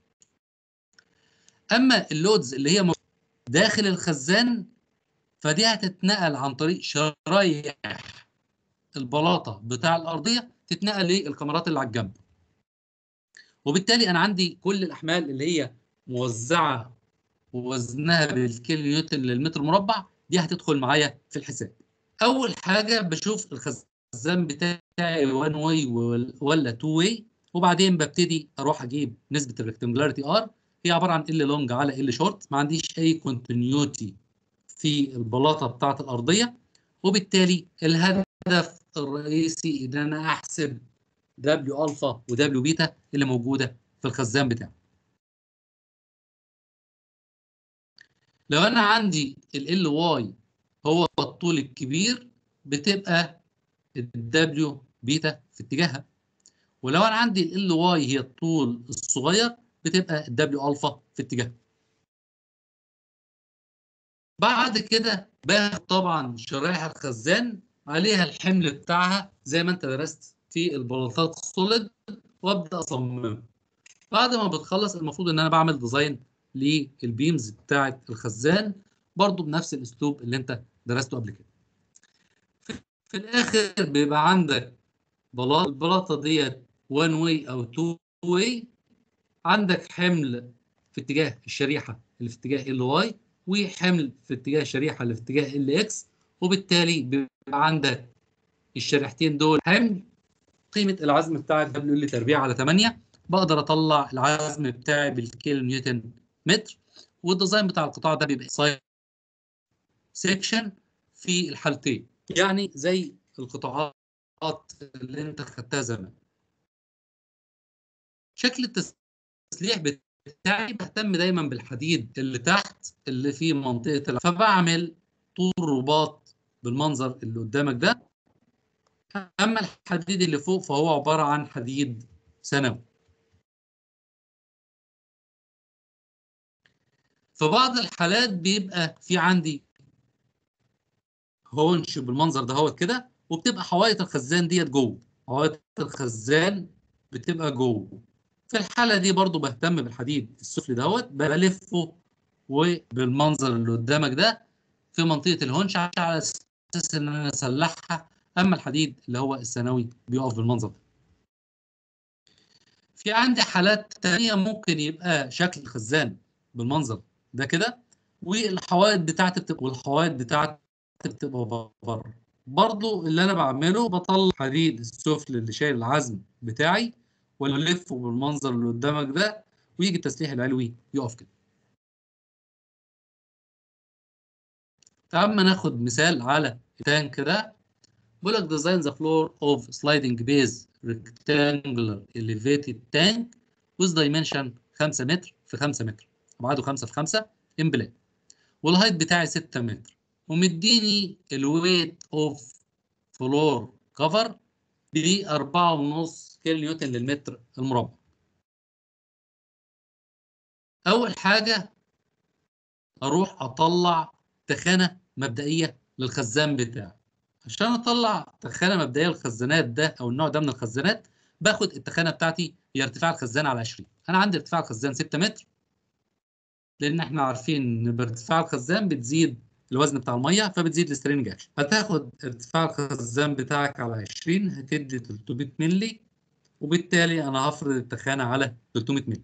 Speaker 1: اما اللودز اللي هي داخل الخزان فدي هتتنقل عن طريق شرايح البلاطه بتاع الارضيه تتنقل للكاميرات اللي على الجنب وبالتالي انا عندي كل الاحمال اللي هي موزعه ووزنها بالكيلو نيوتن للمتر مربع دي هتدخل معايا في الحساب اول حاجه بشوف الخزان بتاعي 1 واي ولا 2 واي وبعدين ببتدي اروح اجيب نسبه الريكتنجلاريتي ار هي عباره عن ال لونج على ال شورت ما عنديش اي كونتينيوتي في البلاطه بتاعه الارضيه وبالتالي الهدف الرئيسي ان انا احسب دبليو الفا ودبليو بيتا اللي موجوده في الخزان بتاعي لو انا عندي ال واي هو الطول الكبير بتبقى الدبليو بيتا في اتجاهها ولو انا عندي ال واي هي الطول الصغير بتبقى الدبليو الفا في اتجاهها بعد كده باخد طبعا شرايح الخزان عليها الحمل بتاعها زي ما انت درست في البلاطات السوليد وابدا اصممها بعد ما بتخلص المفروض ان انا بعمل ديزاين للبيمز بتاعه الخزان برضو بنفس الاسلوب اللي انت درسته قبل كده في الاخر بيبقى عندك بلاطه البلاطه ديت 1 واي او 2 واي عندك حمل في اتجاه الشريحه اللي في اتجاه ال واي وحمل في اتجاه الشريحه اللي في اتجاه ال اكس وبالتالي بيبقى عندك الشريحتين دول حمل قيمه العزم بتاعك دبليو ال تربيع على 8 بقدر اطلع العزم بتاعي بالكيلو نيوتن متر والديزاين بتاع القطاع ده بيبقى سايد سيكشن في الحالتين يعني زي القطاعات اللي انت خدتها زمان شكل التسليح بتاعي بهتم دايما بالحديد اللي تحت اللي في منطقه فبعمل طول رباط بالمنظر اللي قدامك ده اما الحديد اللي فوق فهو عباره عن حديد ثانوي في بعض الحالات بيبقى في عندي هونش بالمنظر ده هوت كده وبتبقى حوائط الخزان ديت جوه حوائط الخزان بتبقى جوه في الحاله دي برضو بهتم بالحديد السفلي دوت بلفه وبالمنظر اللي قدامك ده في منطقه الهونش على اساس ان انا اسلحها اما الحديد اللي هو الثانوي بيقف بالمنظر ده في عندي حالات تانية ممكن يبقى شكل الخزان بالمنظر ده كده والحوائط بتاعتي بتبقى والحوائط بتاعتي بتبقى بره برضو اللي انا بعمله بطلع حديد السفل اللي شايل العزم بتاعي والفه بالمنظر اللي قدامك ده ويجي التسليح العلوي يقف كده تعال ناخد مثال على تانك ده بيقول لك design the floor of sliding base rectangular elevated tank with dimension 5 متر في 5 متر ابعاده 5 في 5 امبلان والهايت بتاعي 6 متر ومديني الويت اوف فلور كفر ب 4.5 كيلو نيوتن للمتر المربع اول حاجه اروح اطلع تخانه مبدئيه للخزان بتاعي عشان اطلع تخانه مبدئيه للخزانات ده او النوع ده من الخزانات باخد التخانه بتاعتي هي ارتفاع الخزان على 20 انا عندي ارتفاع الخزان 6 متر لان احنا عارفين ان بارتفاع الخزان بتزيد الوزن بتاع الميه فبتزيد السترينج اكشن هتاخد ارتفاع الخزان بتاعك على 20 هتدي 300 مللي وبالتالي انا هفرض التخانه على 300 مللي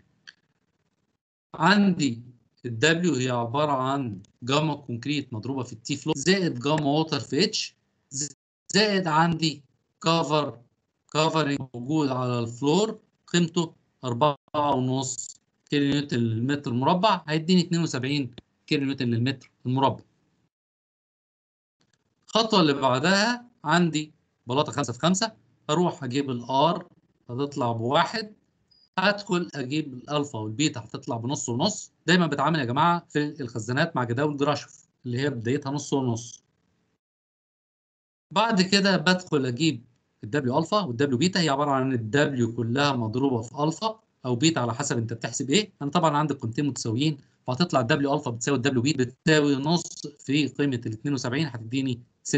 Speaker 1: عندي الدبليو هي عباره عن جاما كونكريت مضروبه في التي فلو زائد جاما ووتر في اتش زائد عندي كفر كفر موجود على الفلور قيمته 4.5 كيلو نيوتن للمتر مربع هيديني 72 كيلو نيوتن للمتر المربع الخطوه اللي بعدها عندي بلاطه 5 في 5 اروح اجيب الار هتطلع بواحد هدخل اجيب الالفا والبيتا هتطلع بنص ونص دايما بتعامل يا جماعه في الخزانات مع جداول جراشوف اللي هي بدايتها نص ونص بعد كده بدخل اجيب الدبليو الفا والدبليو بيتا هي عباره عن الدبليو كلها مضروبه في الفا او بيتا على حسب انت بتحسب ايه انا طبعا عندي قيمتين متساويين فهتطلع الدبليو الفا بتساوي الدبليو بيتا بتساوي نص في قيمه ال 72 هتديني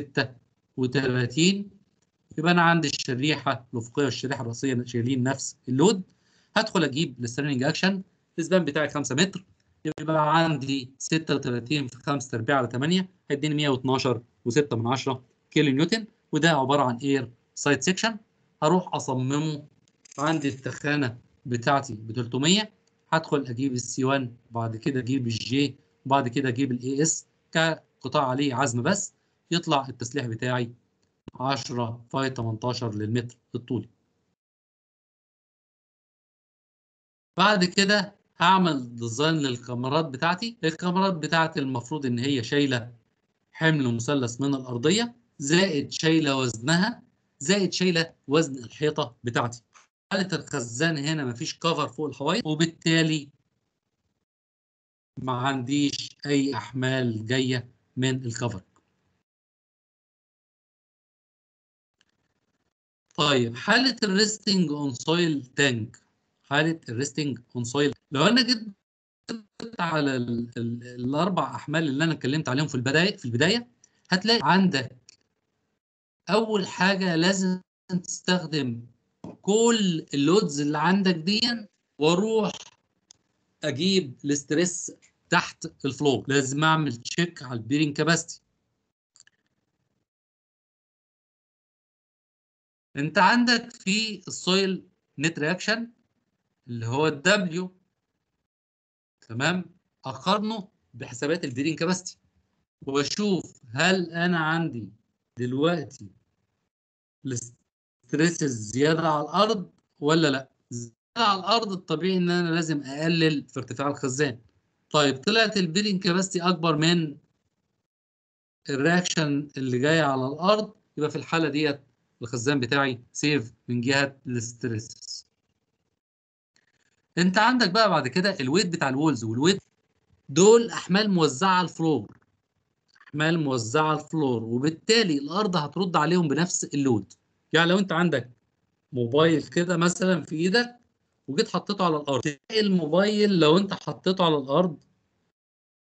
Speaker 1: 36 يبقى انا عندي الشريحه الافقيه والشريحه الراسيه شايلين نفس اللود هدخل اجيب السترينج اكشن الاسبان بتاعي 5 متر يبقى عندي 36 في 5 تربيع على 8 هيديني 112 و6 من 10 كيلو نيوتن وده عباره عن اير سايد سيكشن هروح اصممه عندي التخانه بتاعتي ب 300 هدخل اجيب السي 1 بعد كده اجيب الجي وبعد كده اجيب الاي اس كقطاع عليه عزم بس يطلع التسليح بتاعي 10 فاي 18 للمتر الطولي بعد كده هعمل ديزاين للكاميرات بتاعتي الكاميرات بتاعتي المفروض ان هي شايله حمل مثلث من الارضيه زائد شايله وزنها زائد شايله وزن الحيطه بتاعتي حاله الخزان هنا مفيش كفر فوق الحوايط وبالتالي ما عنديش اي احمال جايه من الكفر طيب حاله الريستنج اون سويل تانك حاله الريستنج اون سويل لو انا جيت على ال ال الاربع احمال اللي انا اتكلمت عليهم في البدايه في البدايه هتلاقي عندك اول حاجه لازم تستخدم كل اللودز اللي عندك دي واروح اجيب الاسترس تحت الفلور لازم اعمل تشيك على البيرنج كاباسيتي انت عندك في السويل نت رياكشن اللي هو الدبليو تمام اقارنه بحسابات البيرنج كاباسيتي واشوف هل انا عندي دلوقتي الاستريس زياده على الارض ولا لا زياده على الارض الطبيعي ان انا لازم اقلل في ارتفاع الخزان طيب طلعت البيرنج كاباسيتي اكبر من الرياكشن اللي جاي على الارض يبقى في الحاله ديت الخزان بتاعي سيف من جهه الاستريس انت عندك بقى بعد كده الويت بتاع الوولز والويت دول احمال موزعه على الفلور احمال موزعه على الفلور وبالتالي الارض هترد عليهم بنفس اللود يعني لو انت عندك موبايل كده مثلا في ايدك وجيت حطيته على الارض تلاقي الموبايل لو انت حطيته على الارض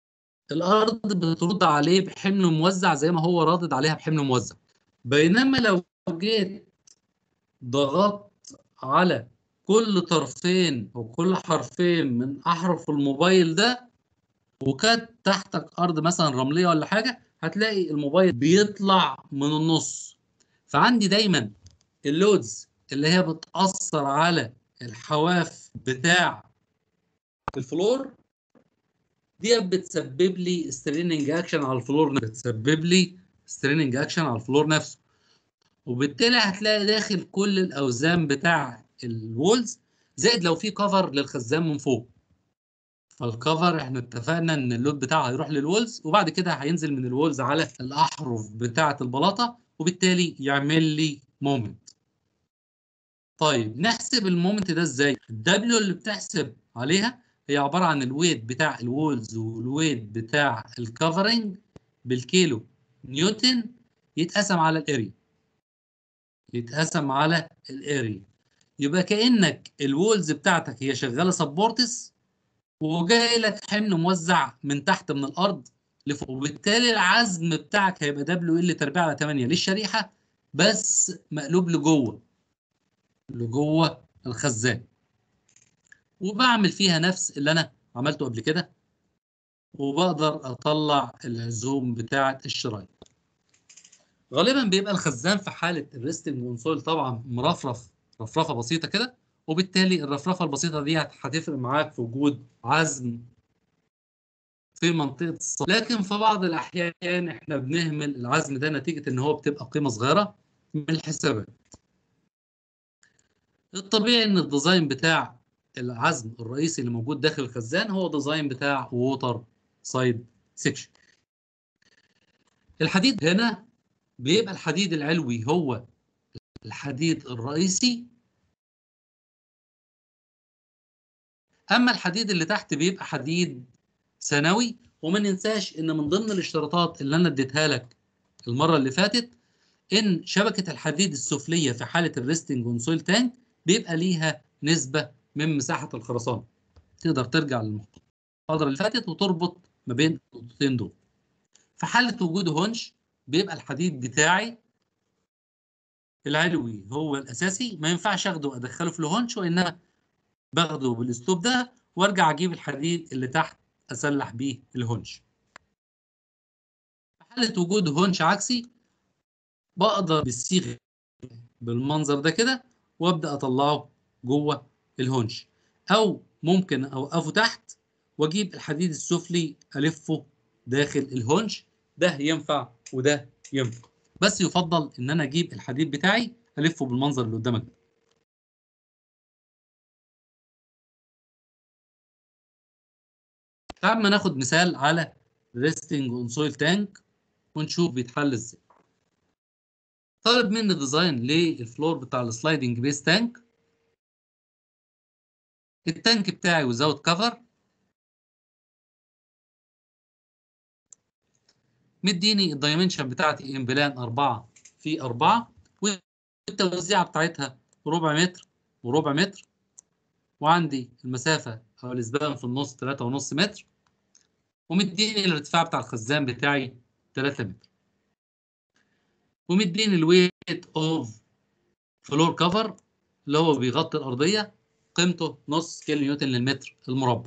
Speaker 1: الارض بترد عليه بحمل موزع زي ما هو رادد عليها بحمل موزع بينما لو جيت ضغطت على كل طرفين او كل حرفين من احرف الموبايل ده وكانت تحتك ارض مثلا رمليه ولا حاجه هتلاقي الموبايل بيطلع من النص فعندي دايما اللودز اللي هي بتاثر على الحواف بتاع الفلور دي بتسبب لي ستريننج اكشن على الفلور نفسه بتسبب لي ستريننج اكشن على الفلور نفسه وبالتالي هتلاقي داخل كل الاوزان بتاع الوولز زائد لو في كفر للخزان من فوق فالكفر احنا اتفقنا ان اللود بتاعه هيروح للوولز وبعد كده هينزل من الوولز على الاحرف بتاعه البلاطه وبالتالي يعمل لي مومنت طيب نحسب المومنت ده ازاي الدبليو اللي بتحسب عليها هي عباره عن الويت بتاع الوولز والويت بتاع الكفرنج بالكيلو نيوتن يتقسم على الاريا يتقسم على الاريا يبقى كانك الوولز بتاعتك هي شغاله سبورتس وجاي لك حمل موزع من تحت من الارض لفوق وبالتالي العزم بتاعك هيبقى دبليو ال تربيع على 8 للشريحه بس مقلوب لجوه لجوه الخزان وبعمل فيها نفس اللي انا عملته قبل كده وبقدر اطلع العزوم بتاعه الشرايط غالبا بيبقى الخزان في حاله الريستنج كونسول طبعا مرفرف رفرفه بسيطه كده وبالتالي الرفرفه البسيطه دي هتفرق معاك في وجود عزم في منطقه الصف لكن في بعض الاحيان احنا بنهمل العزم ده نتيجه ان هو بتبقى قيمه صغيره من الحسابات الطبيعي ان الديزاين بتاع العزم الرئيسي اللي موجود داخل الخزان هو ديزاين بتاع ووتر سايد سيكشن الحديد هنا بيبقى الحديد العلوي هو الحديد الرئيسي اما الحديد اللي تحت بيبقى حديد ثانوي وما ننساش ان من ضمن الاشتراطات اللي انا اديتها لك المره اللي فاتت ان شبكه الحديد السفليه في حاله الريستنج اون سويل تانك بيبقى ليها نسبه من مساحه الخرسانه تقدر ترجع للمحاضره اللي فاتت وتربط ما بين النقطتين دول في حاله وجود هونش بيبقى الحديد بتاعي العلوي هو الاساسي ما ينفعش اخده وادخله في الهونش وانما باخده بالاسلوب ده وارجع اجيب الحديد اللي تحت اسلح بيه الهونش في حاله وجود هونش عكسي بقدر بالصيغه بالمنظر ده كده وابدا اطلعه جوه الهونش او ممكن اوقفه تحت واجيب الحديد السفلي الفه داخل الهونش ده ينفع وده ينفع بس يفضل ان انا اجيب الحديد بتاعي الفه بالمنظر اللي قدامك ده تعال ما ناخد مثال على ريستنج اون سويل تانك ونشوف بيتحل ازاي طالب مني ديزاين للفلور بتاع السلايدنج بيس تانك التانك بتاعي وزاوت كفر مديني الدايمنشن بتاعتي ام بلان 4 في 4 والتوزيعه بتاعتها ربع متر وربع متر وعندي المسافه او الاسبان في النص 3.5 متر ومديني الارتفاع بتاع الخزان بتاعي 3 متر ومديني الويت اوف فلور كفر اللي هو بيغطي الارضيه قيمته نص كيلو نيوتن للمتر المربع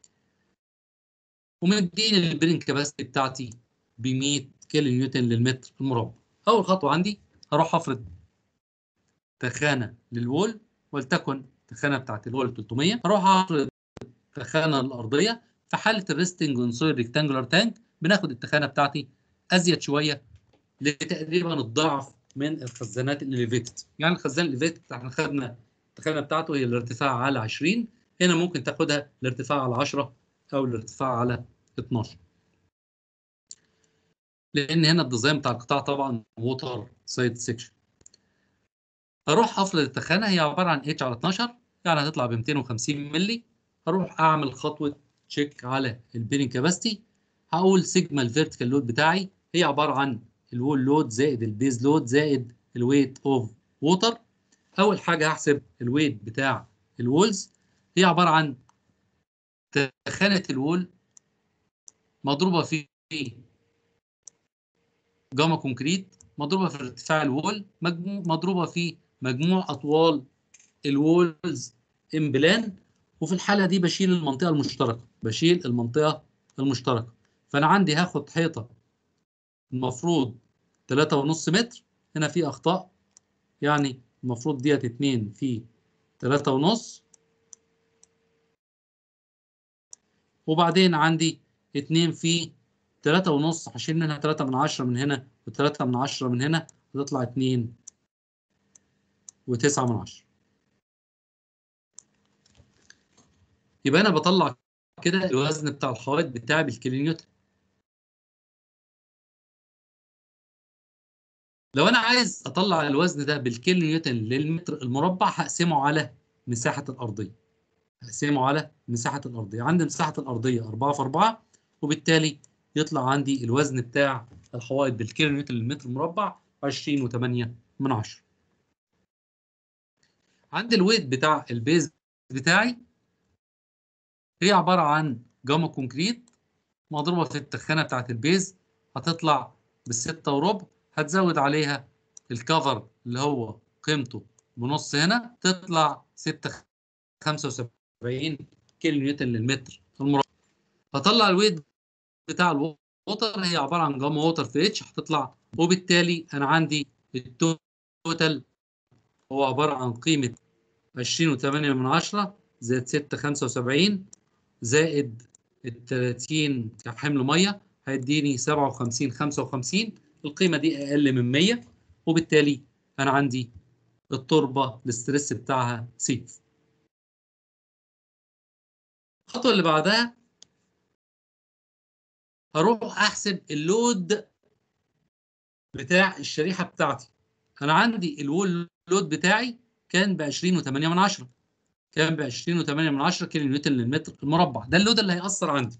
Speaker 1: ومديني البرين كاباسيتي بتاعتي ب 100 كيلو نيوتن للمتر المربع اول خطوه عندي هروح افرض تخانه للوول ولتكن التخانه بتاعت الوول 300 هروح افرض التخانه الارضيه في حاله الريستنج اون سويل ريكتانجولار تانك بناخد التخانه بتاعتي ازيد شويه لتقريبا الضعف من الخزانات الليفيتد يعني الخزان الليفيتد احنا خدنا التخانه بتاعته هي الارتفاع على 20 هنا ممكن تاخدها الارتفاع على 10 او الارتفاع على 12 لان هنا الديزاين بتاع القطاع طبعا ووتر سايد سيكشن هروح افرض التخانه هي عباره عن اتش على 12 يعني هتطلع ب 250 مللي هروح اعمل خطوه تشيك على البيرنج كاباسيتي هقول سيجما الفيرتيكال لود بتاعي هي عباره عن الوول لود زائد البيز لود زائد الويت اوف ووتر اول حاجه هحسب الويت بتاع الوولز هي عباره عن تخانه الوول مضروبه في جاما كونكريت مضروبه في ارتفاع الوول مجموع مضروبه في مجموع اطوال الوولز ان بلان وفي الحاله دي بشيل المنطقه المشتركه بشيل المنطقه المشتركه فانا عندي هاخد حيطه المفروض 3.5 متر هنا في اخطاء يعني المفروض ديت 2 في 3.5 وبعدين عندي 2 في 3.5 هشيل منها 3 من 10 من هنا و3 من 10 من هنا هتطلع 2 و9 من 10 يبقى انا بطلع كده الوزن بتاع الحائط بتاعي بالكيلو نيوتن لو انا عايز اطلع الوزن ده بالكيلو نيوتن للمتر المربع هقسمه على مساحه الارضيه هقسمه على مساحه الارضيه عندي مساحه الارضيه 4 في 4 وبالتالي يطلع عندي الوزن بتاع الحوائط بالكيلو نيوتن للمتر المربع 20 و8 من 10 عندي الويت بتاع البيز بتاعي هي عباره عن جاما كونكريت مضروبه في التخانه بتاعت البيز هتطلع بالستة وربع هتزود عليها الكفر اللي هو قيمته بنص هنا تطلع 6 75 كيلو نيوتن للمتر المربع هطلع الويت بتاع الووتر هي عباره عن جاما ووتر في اتش هتطلع وبالتالي انا عندي التوتال هو عباره عن قيمه 20 و8 من 10 زائد 6 75 زائد ال 30 كحمل ميه هيديني 57 55 القيمه دي اقل من 100 وبالتالي انا عندي التربه الاسترس بتاعها سيف الخطوه اللي بعدها هروح احسب اللود بتاع الشريحه بتاعتي انا عندي الوول لود بتاعي كان ب 20 و8 من 10 كان ب 20 و8 من 10 كيلو نيوتن للمتر المربع ده اللود اللي هيأثر عندي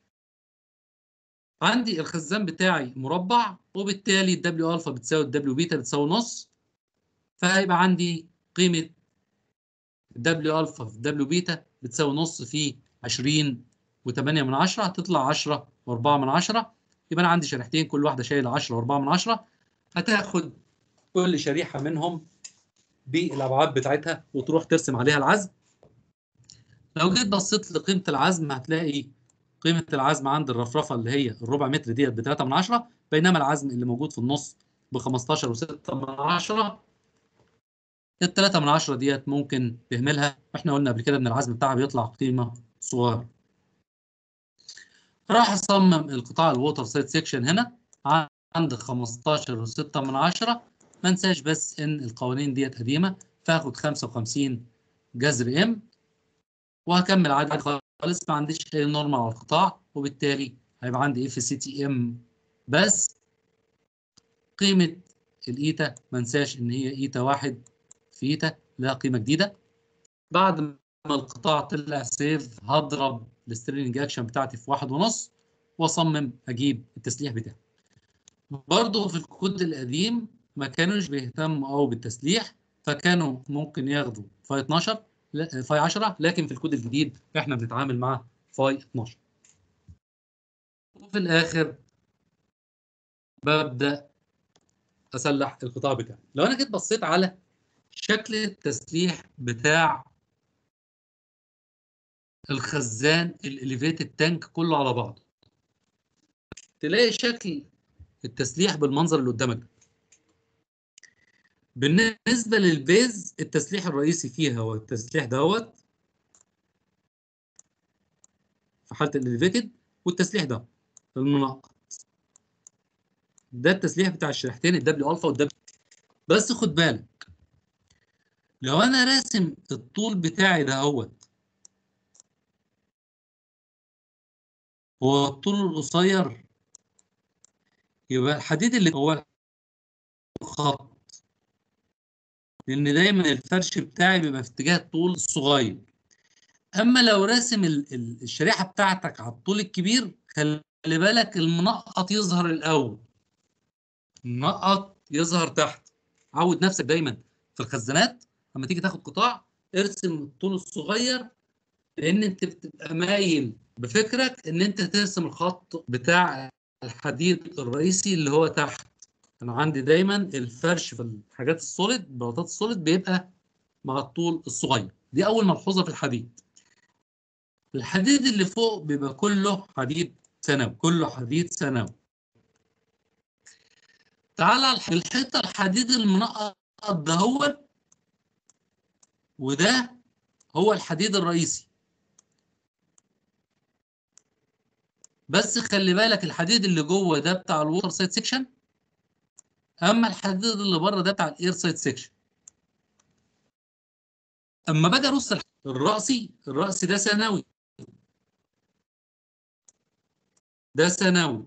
Speaker 1: عندي الخزان بتاعي مربع وبالتالي الدبليو الفا بتساوي الدبليو بيتا بتساوي نص فهيبقى عندي قيمه الدبليو الفا في الدبليو بيتا بتساوي نص في 20 و8 من 10 هتطلع 10 و4 من 10 يبقى انا عندي شريحتين كل واحده شايله 10 و4 من 10 هتاخد كل شريحه منهم بالابعاد بتاعتها وتروح ترسم عليها العزم لو جيت بصيت لقيمه العزم هتلاقي قيمه العزم عند الرفرفه اللي هي الربع متر ديت ب 3 من 10 بينما العزم اللي موجود في النص ب 15 و6 من 10 ال 3 من 10 ديت ممكن تهملها واحنا قلنا قبل كده ان العزم بتاعها بيطلع قيمه صغيره راح اصمم القطاع الووتر سايد سيكشن هنا عند 15 و6 من 10 ما انساش بس ان القوانين ديت قديمه فاخد 55 جذر ام وهكمل عادي خالص ما عنديش اي نورمال على القطاع وبالتالي هيبقى عندي اف سي تي ام بس قيمه الايتا ما انساش ان هي ايتا واحد في ايتا لها قيمه جديده بعد ما القطاع طلع سيف هضرب السترينج اكشن بتاعتي في واحد ونص واصمم اجيب التسليح بتاعي برضه في الكود القديم ما كانوش بيهتموا قوي بالتسليح فكانوا ممكن ياخدوا فاي 12 لا فاي 10 لكن في الكود الجديد احنا بنتعامل مع فاي 12 وفي الاخر ببدا اسلح القطاع بتاعي لو انا جيت بصيت على شكل التسليح بتاع الخزان الاليفيتد تانك كله على بعضه تلاقي شكل التسليح بالمنظر اللي قدامك ده بالنسبه للبيز التسليح الرئيسي فيها هو التسليح دوت في حاله الاليفيتد والتسليح ده المنقط ده التسليح بتاع الشريحتين الدبليو الفا والدبليو بس خد بالك لو انا راسم الطول بتاعي ده اهوت هو الطول القصير يبقى الحديد اللي هو خط لان دايما الفرش بتاعي بيبقى في اتجاه الطول الصغير اما لو راسم ال ال الشريحه بتاعتك على الطول الكبير خلي بالك المنقط يظهر الاول المنقط يظهر تحت عود نفسك دايما في الخزانات لما تيجي تاخد قطاع ارسم الطول الصغير لان انت بتبقى مايل بفكرك ان انت ترسم الخط بتاع الحديد الرئيسي اللي هو تحت انا عندي دايما الفرش في الحاجات السوليد بلاطات السوليد بيبقى مع الطول الصغير دي اول ملحوظه في الحديد الحديد اللي فوق بيبقى كله حديد ثانوي كله حديد ثانوي تعالى على الحيطه الحديد المنقط ده هو وده هو الحديد الرئيسي بس خلي بالك الحديد اللي جوه ده بتاع الووتر سايد سيكشن اما الحديد اللي بره ده بتاع الاير سايد سيكشن اما باجي ارص الرأسي الرأسي ده ثانوي ده ثانوي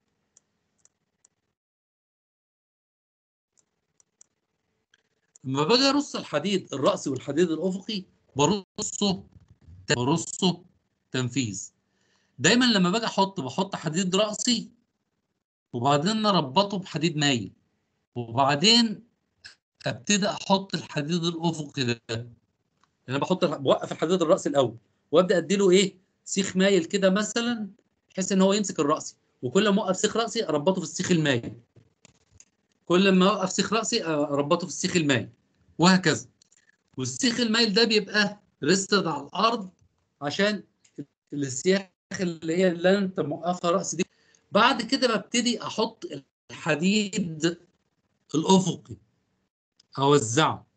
Speaker 1: لما باجي ارص الحديد الرأسي والحديد الأفقي برصه برصه تنفيذ دايما لما باجي احط بحط حديد رأسي وبعدين اربطه بحديد مايل وبعدين ابتدي احط الحديد الافقي ده انا بحط بوقف الحديد الرأسي الاول وابدا اديله ايه سيخ مايل كده مثلا بحيث ان هو يمسك الرأسي وكل ما اوقف سيخ رأسي اربطه في السيخ المايل كل ما اوقف سيخ رأسي اربطه في السيخ المايل وهكذا والسيخ المايل ده بيبقى ريستد على الارض عشان السياخ اللي هي اللي انت موقفها راس دي بعد كده ببتدي احط الحديد الافقي اوزعه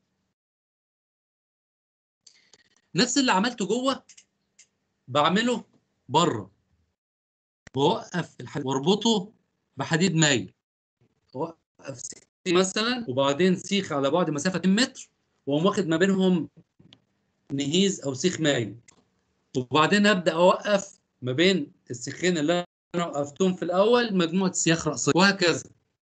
Speaker 1: نفس اللي عملته جوه بعمله بره بوقف الحديد واربطه بحديد مايل اوقف سيخ مثلا وبعدين سيخ على بعد مسافه 2 متر واقوم واخد ما بينهم نهيز او سيخ مايل وبعدين ابدا اوقف ما بين السيخين اللي انا وقفتهم في الاول مجموعه سياخ راسيه وهكذا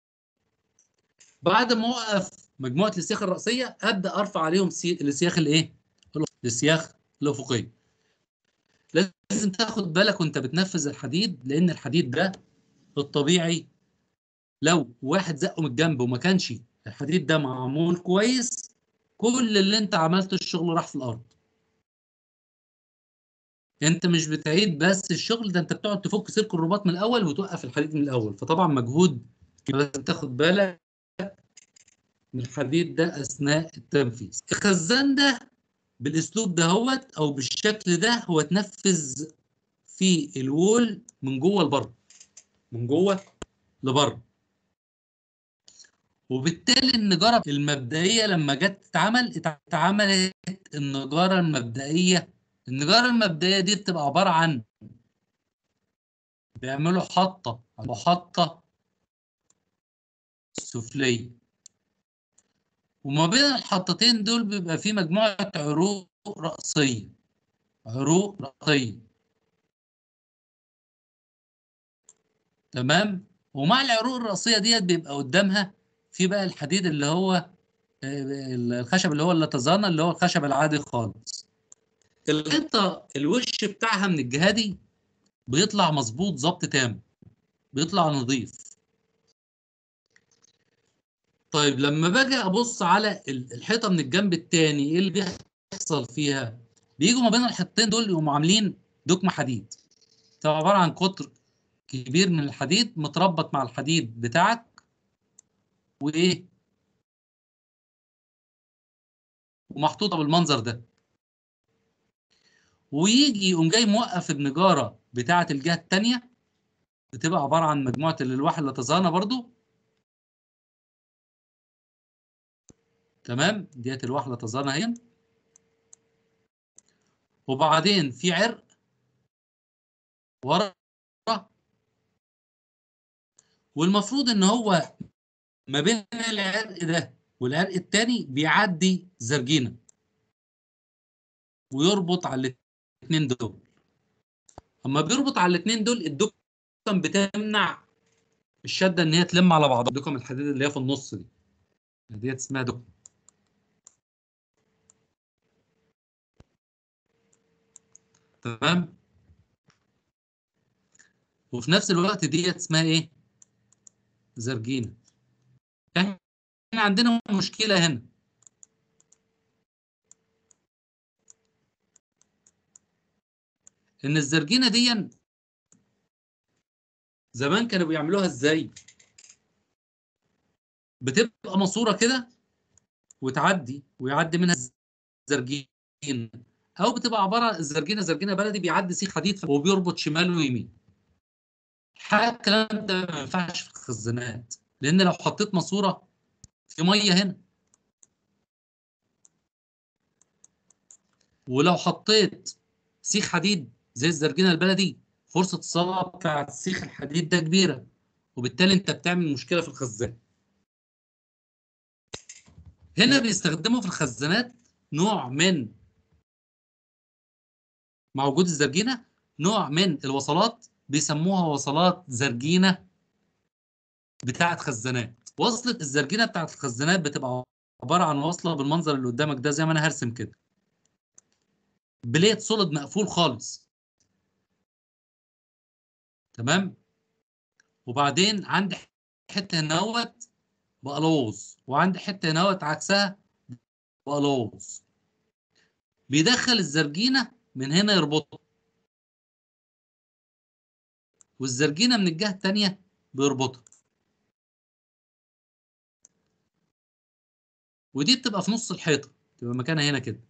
Speaker 1: بعد ما اوقف مجموعه السياخ الراسيه ابدا ارفع عليهم سي... السياخ الايه السياخ الافقيه لازم تاخد بالك وانت بتنفذ الحديد لان الحديد ده الطبيعي لو واحد زقه من الجنب وما كانش الحديد ده معمول كويس كل اللي انت عملته الشغل راح في الارض انت مش بتعيد بس الشغل ده انت بتقعد تفك سلك الرباط من الاول وتوقف الحديد من الاول فطبعا مجهود لازم تاخد بالك من الحديد ده اثناء التنفيذ الخزان ده بالاسلوب دهوت او بالشكل ده هو اتنفذ في الوول من جوه لبره من جوه لبره وبالتالي النجاره المبدئيه لما جت تتعمل اتعملت النجاره المبدئيه النجارة المبدئية دي بتبقى عبارة عن بيعملوا حطة محطة سفلية وما بين الحطتين دول بيبقى في مجموعة عروق رأسية عروق رأسية تمام ومع العروق الرأسية ديت بيبقى قدامها في بقى الحديد اللي هو الخشب اللي هو اللاتزانا اللي هو الخشب العادي خالص الحيطه الوش بتاعها من الجهه دي بيطلع مظبوط ظبط تام بيطلع نظيف طيب لما باجي ابص على الحيطه من الجنب الثاني ايه اللي بيحصل فيها بيجوا ما بين الحيطتين دول يقوموا عاملين دكمه حديد بتبقى عباره عن قطر كبير من الحديد متربط مع الحديد بتاعك وايه ومحطوطه بالمنظر ده ويجي يقوم جاي موقف النجاره بتاعه الجهه الثانيه بتبقى عباره عن مجموعه الالواح اللي تظاهرنا برضو تمام ديت الواح اللي تظاهرنا اهي وبعدين في عرق ورا والمفروض ان هو ما بين العرق ده والعرق الثاني بيعدي زرجينه ويربط على الاثنين دول اما بيربط على الاثنين دول الدكم بتمنع الشده ان هي تلم على بعضها الدكم الحديد اللي هي في النص دي ديت اسمها دكم تمام وفي نفس الوقت ديت اسمها ايه زرجينه احنا عندنا مشكله هنا ان الزرجينه دي زمان كانوا بيعملوها ازاي بتبقى ماسوره كده وتعدي ويعدي منها زرجين او بتبقى عباره الزرجينه زرجينه بلدي بيعدي سيخ حديد وبيربط شمال ويمين حاجه الكلام ده ما ينفعش في الخزانات لان لو حطيت ماسوره في ميه هنا ولو حطيت سيخ حديد زي الزرجينه البلدي فرصه الصلاه بتاعت سيخ الحديد ده كبيره وبالتالي انت بتعمل مشكله في الخزان هنا بيستخدموا في الخزانات نوع من مع وجود الزرجينه نوع من الوصلات بيسموها وصلات زرجينه بتاعه خزانات وصله الزرجينه بتاعه الخزانات بتبقى عباره عن وصله بالمنظر اللي قدامك ده زي ما انا هرسم كده بليت سوليد مقفول خالص تمام وبعدين عندي حته هناوت بقلوز وعندي حته هناوت عكسها بقلوز بيدخل الزرجينه من هنا يربطها والزرجينه من الجهه الثانيه بيربطها ودي بتبقى في نص الحيطه تبقى مكانها هنا كده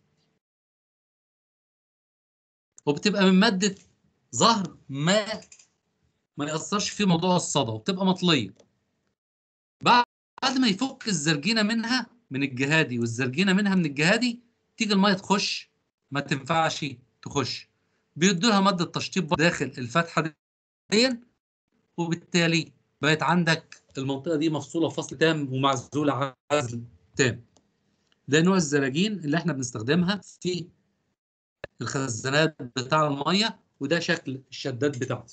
Speaker 1: وبتبقى من ماده ظهر ما ما ياثرش في موضوع الصدى وبتبقى مطليه بعد ما يفك الزرجينه منها من الجهه دي والزرجينه منها من الجهه دي تيجي الميه تخش ما تنفعش تخش بيدوا لها ماده تشطيب داخل الفتحه دي وبالتالي بقت عندك المنطقه دي مفصوله فصل تام ومعزوله عزل تام ده نوع الزراجين اللي احنا بنستخدمها في الخزانات بتاع الميه وده شكل الشداد بتاعتي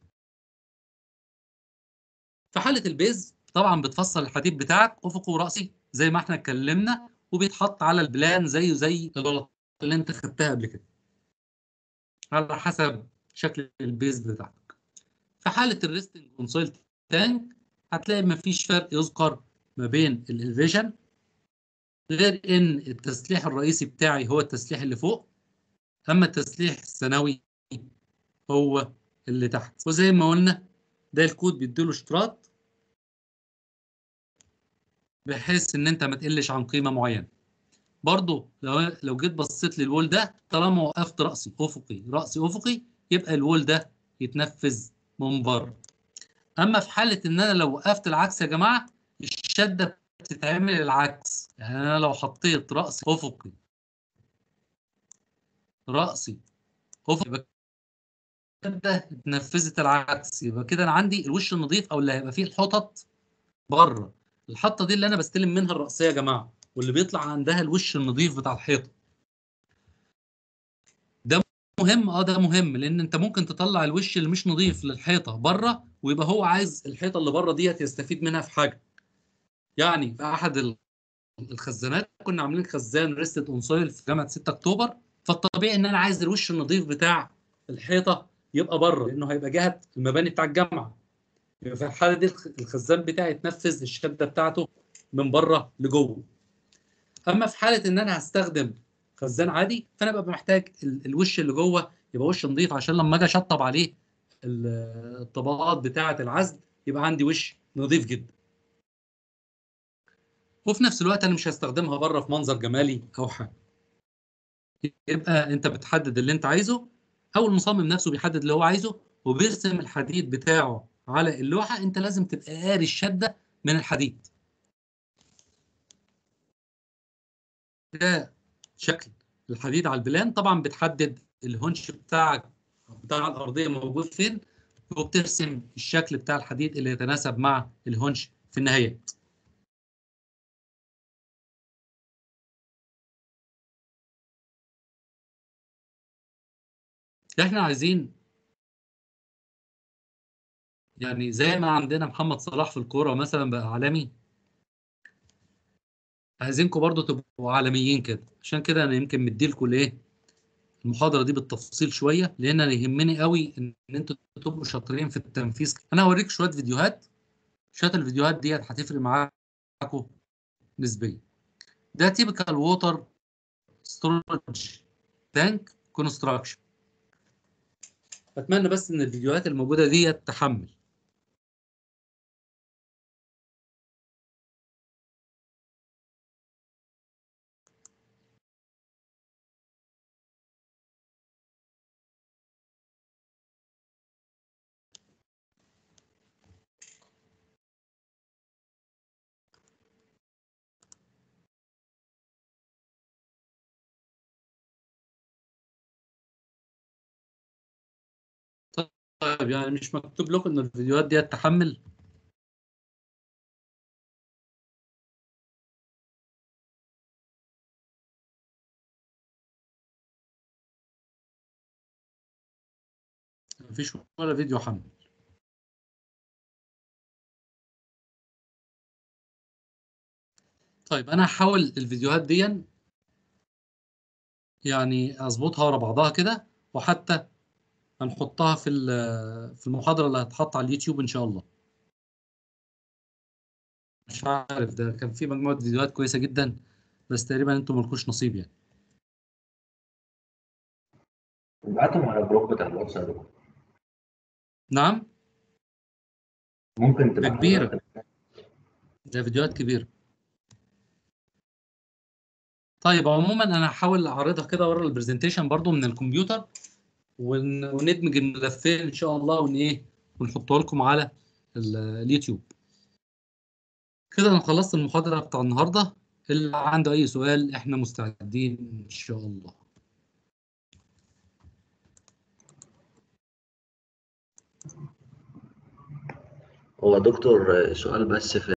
Speaker 1: في حاله البيز طبعا بتفصل الحديد بتاعك افقي وراسي زي ما احنا اتكلمنا وبيتحط على البلان زيه زي الغلط اللي انت خدتها قبل كده على حسب شكل البيز بتاعتك في حاله الريستنج كونسويل تانك هتلاقي مفيش فرق يذكر ما بين الالفيجن غير ان التسليح الرئيسي بتاعي هو التسليح اللي فوق اما التسليح الثانوي هو اللي تحت وزي ما قلنا ده الكود بيديله اشتراط بحيث ان انت ما تقلش عن قيمه معينه برضو لو لو جيت بصيت للوول ده طالما وقفت راسي افقي راسي افقي يبقى الوول ده يتنفذ من بره اما في حاله ان انا لو وقفت العكس يا جماعه الشده بتتعمل العكس يعني انا لو حطيت راسي افقي راسي افقي يبقى كده اتنفذت العكس يبقى كده انا عندي الوش النظيف او اللي هيبقى فيه الحطط بره الحطه دي اللي انا بستلم منها الراسيه يا جماعه واللي بيطلع عندها الوش النظيف بتاع الحيطه ده مهم اه ده مهم لان انت ممكن تطلع الوش اللي مش نظيف للحيطه بره ويبقى هو عايز الحيطه اللي بره ديت يستفيد منها في حاجه يعني في احد الخزانات كنا عاملين خزان ريستد اون سويل في جامعه 6 اكتوبر فالطبيعي ان انا عايز الوش النظيف بتاع الحيطه يبقى بره لانه هيبقى جهه المباني بتاع الجامعه يبقى في الحاله دي الخزان بتاعي يتنفذ الشده بتاعته من بره لجوه اما في حاله ان انا هستخدم خزان عادي فانا ببقى محتاج الوش اللي جوه يبقى وش نظيف عشان لما اجي اشطب عليه الطبقات بتاعه العزل يبقى عندي وش نظيف جدا وفي نفس الوقت انا مش هستخدمها بره في منظر جمالي او حاجه يبقى انت بتحدد اللي انت عايزه او المصمم نفسه بيحدد اللي هو عايزه وبيرسم الحديد بتاعه على اللوحه انت لازم تبقى قاري الشده من الحديد ده شكل الحديد على البلان طبعا بتحدد الهونش بتاعك بتاع الارضيه موجود فين وبترسم الشكل بتاع الحديد اللي يتناسب مع الهونش في النهايات احنا عايزين يعني زي ما عندنا محمد صلاح في الكوره مثلا بقى عالمي عايزينكم برضو تبقوا عالميين كده عشان كده انا يمكن مديلكم الايه المحاضره دي بالتفصيل شويه لان انا يهمني قوي ان انتوا تبقوا شاطرين في التنفيذ انا هوريك شويه فيديوهات شويه الفيديوهات ديت هتفرق معاكم نسبيا ده تيبيكال ووتر ستورج تانك كونستراكشن اتمنى بس ان الفيديوهات الموجوده دي تحمل طيب يعني مش مكتوب لكم ان الفيديوهات دي تحمل مفيش ولا فيديو حمل طيب انا هحاول الفيديوهات دي يعني اظبطها ورا بعضها كده وحتى هنحطها في في المحاضره اللي هتحط على اليوتيوب ان شاء الله مش عارف ده كان في مجموعه فيديوهات كويسه جدا بس تقريبا انتم مالكوش نصيب يعني
Speaker 2: ابعتهم على الجروب بتاع الواتس يا دكتور
Speaker 1: نعم
Speaker 2: ممكن
Speaker 1: ده
Speaker 2: تبعتهم
Speaker 1: كبيره ده فيديوهات كبيره طيب عموما انا هحاول اعرضها كده ورا البرزنتيشن برضو من الكمبيوتر ون- وندمج الملفين ان شاء الله ون ايه ونحطه لكم على ال- اليوتيوب كده انا خلصت المحاضره بتاع النهارده اللي عنده اي سؤال احنا مستعدين ان شاء الله
Speaker 2: هو دكتور سؤال بس في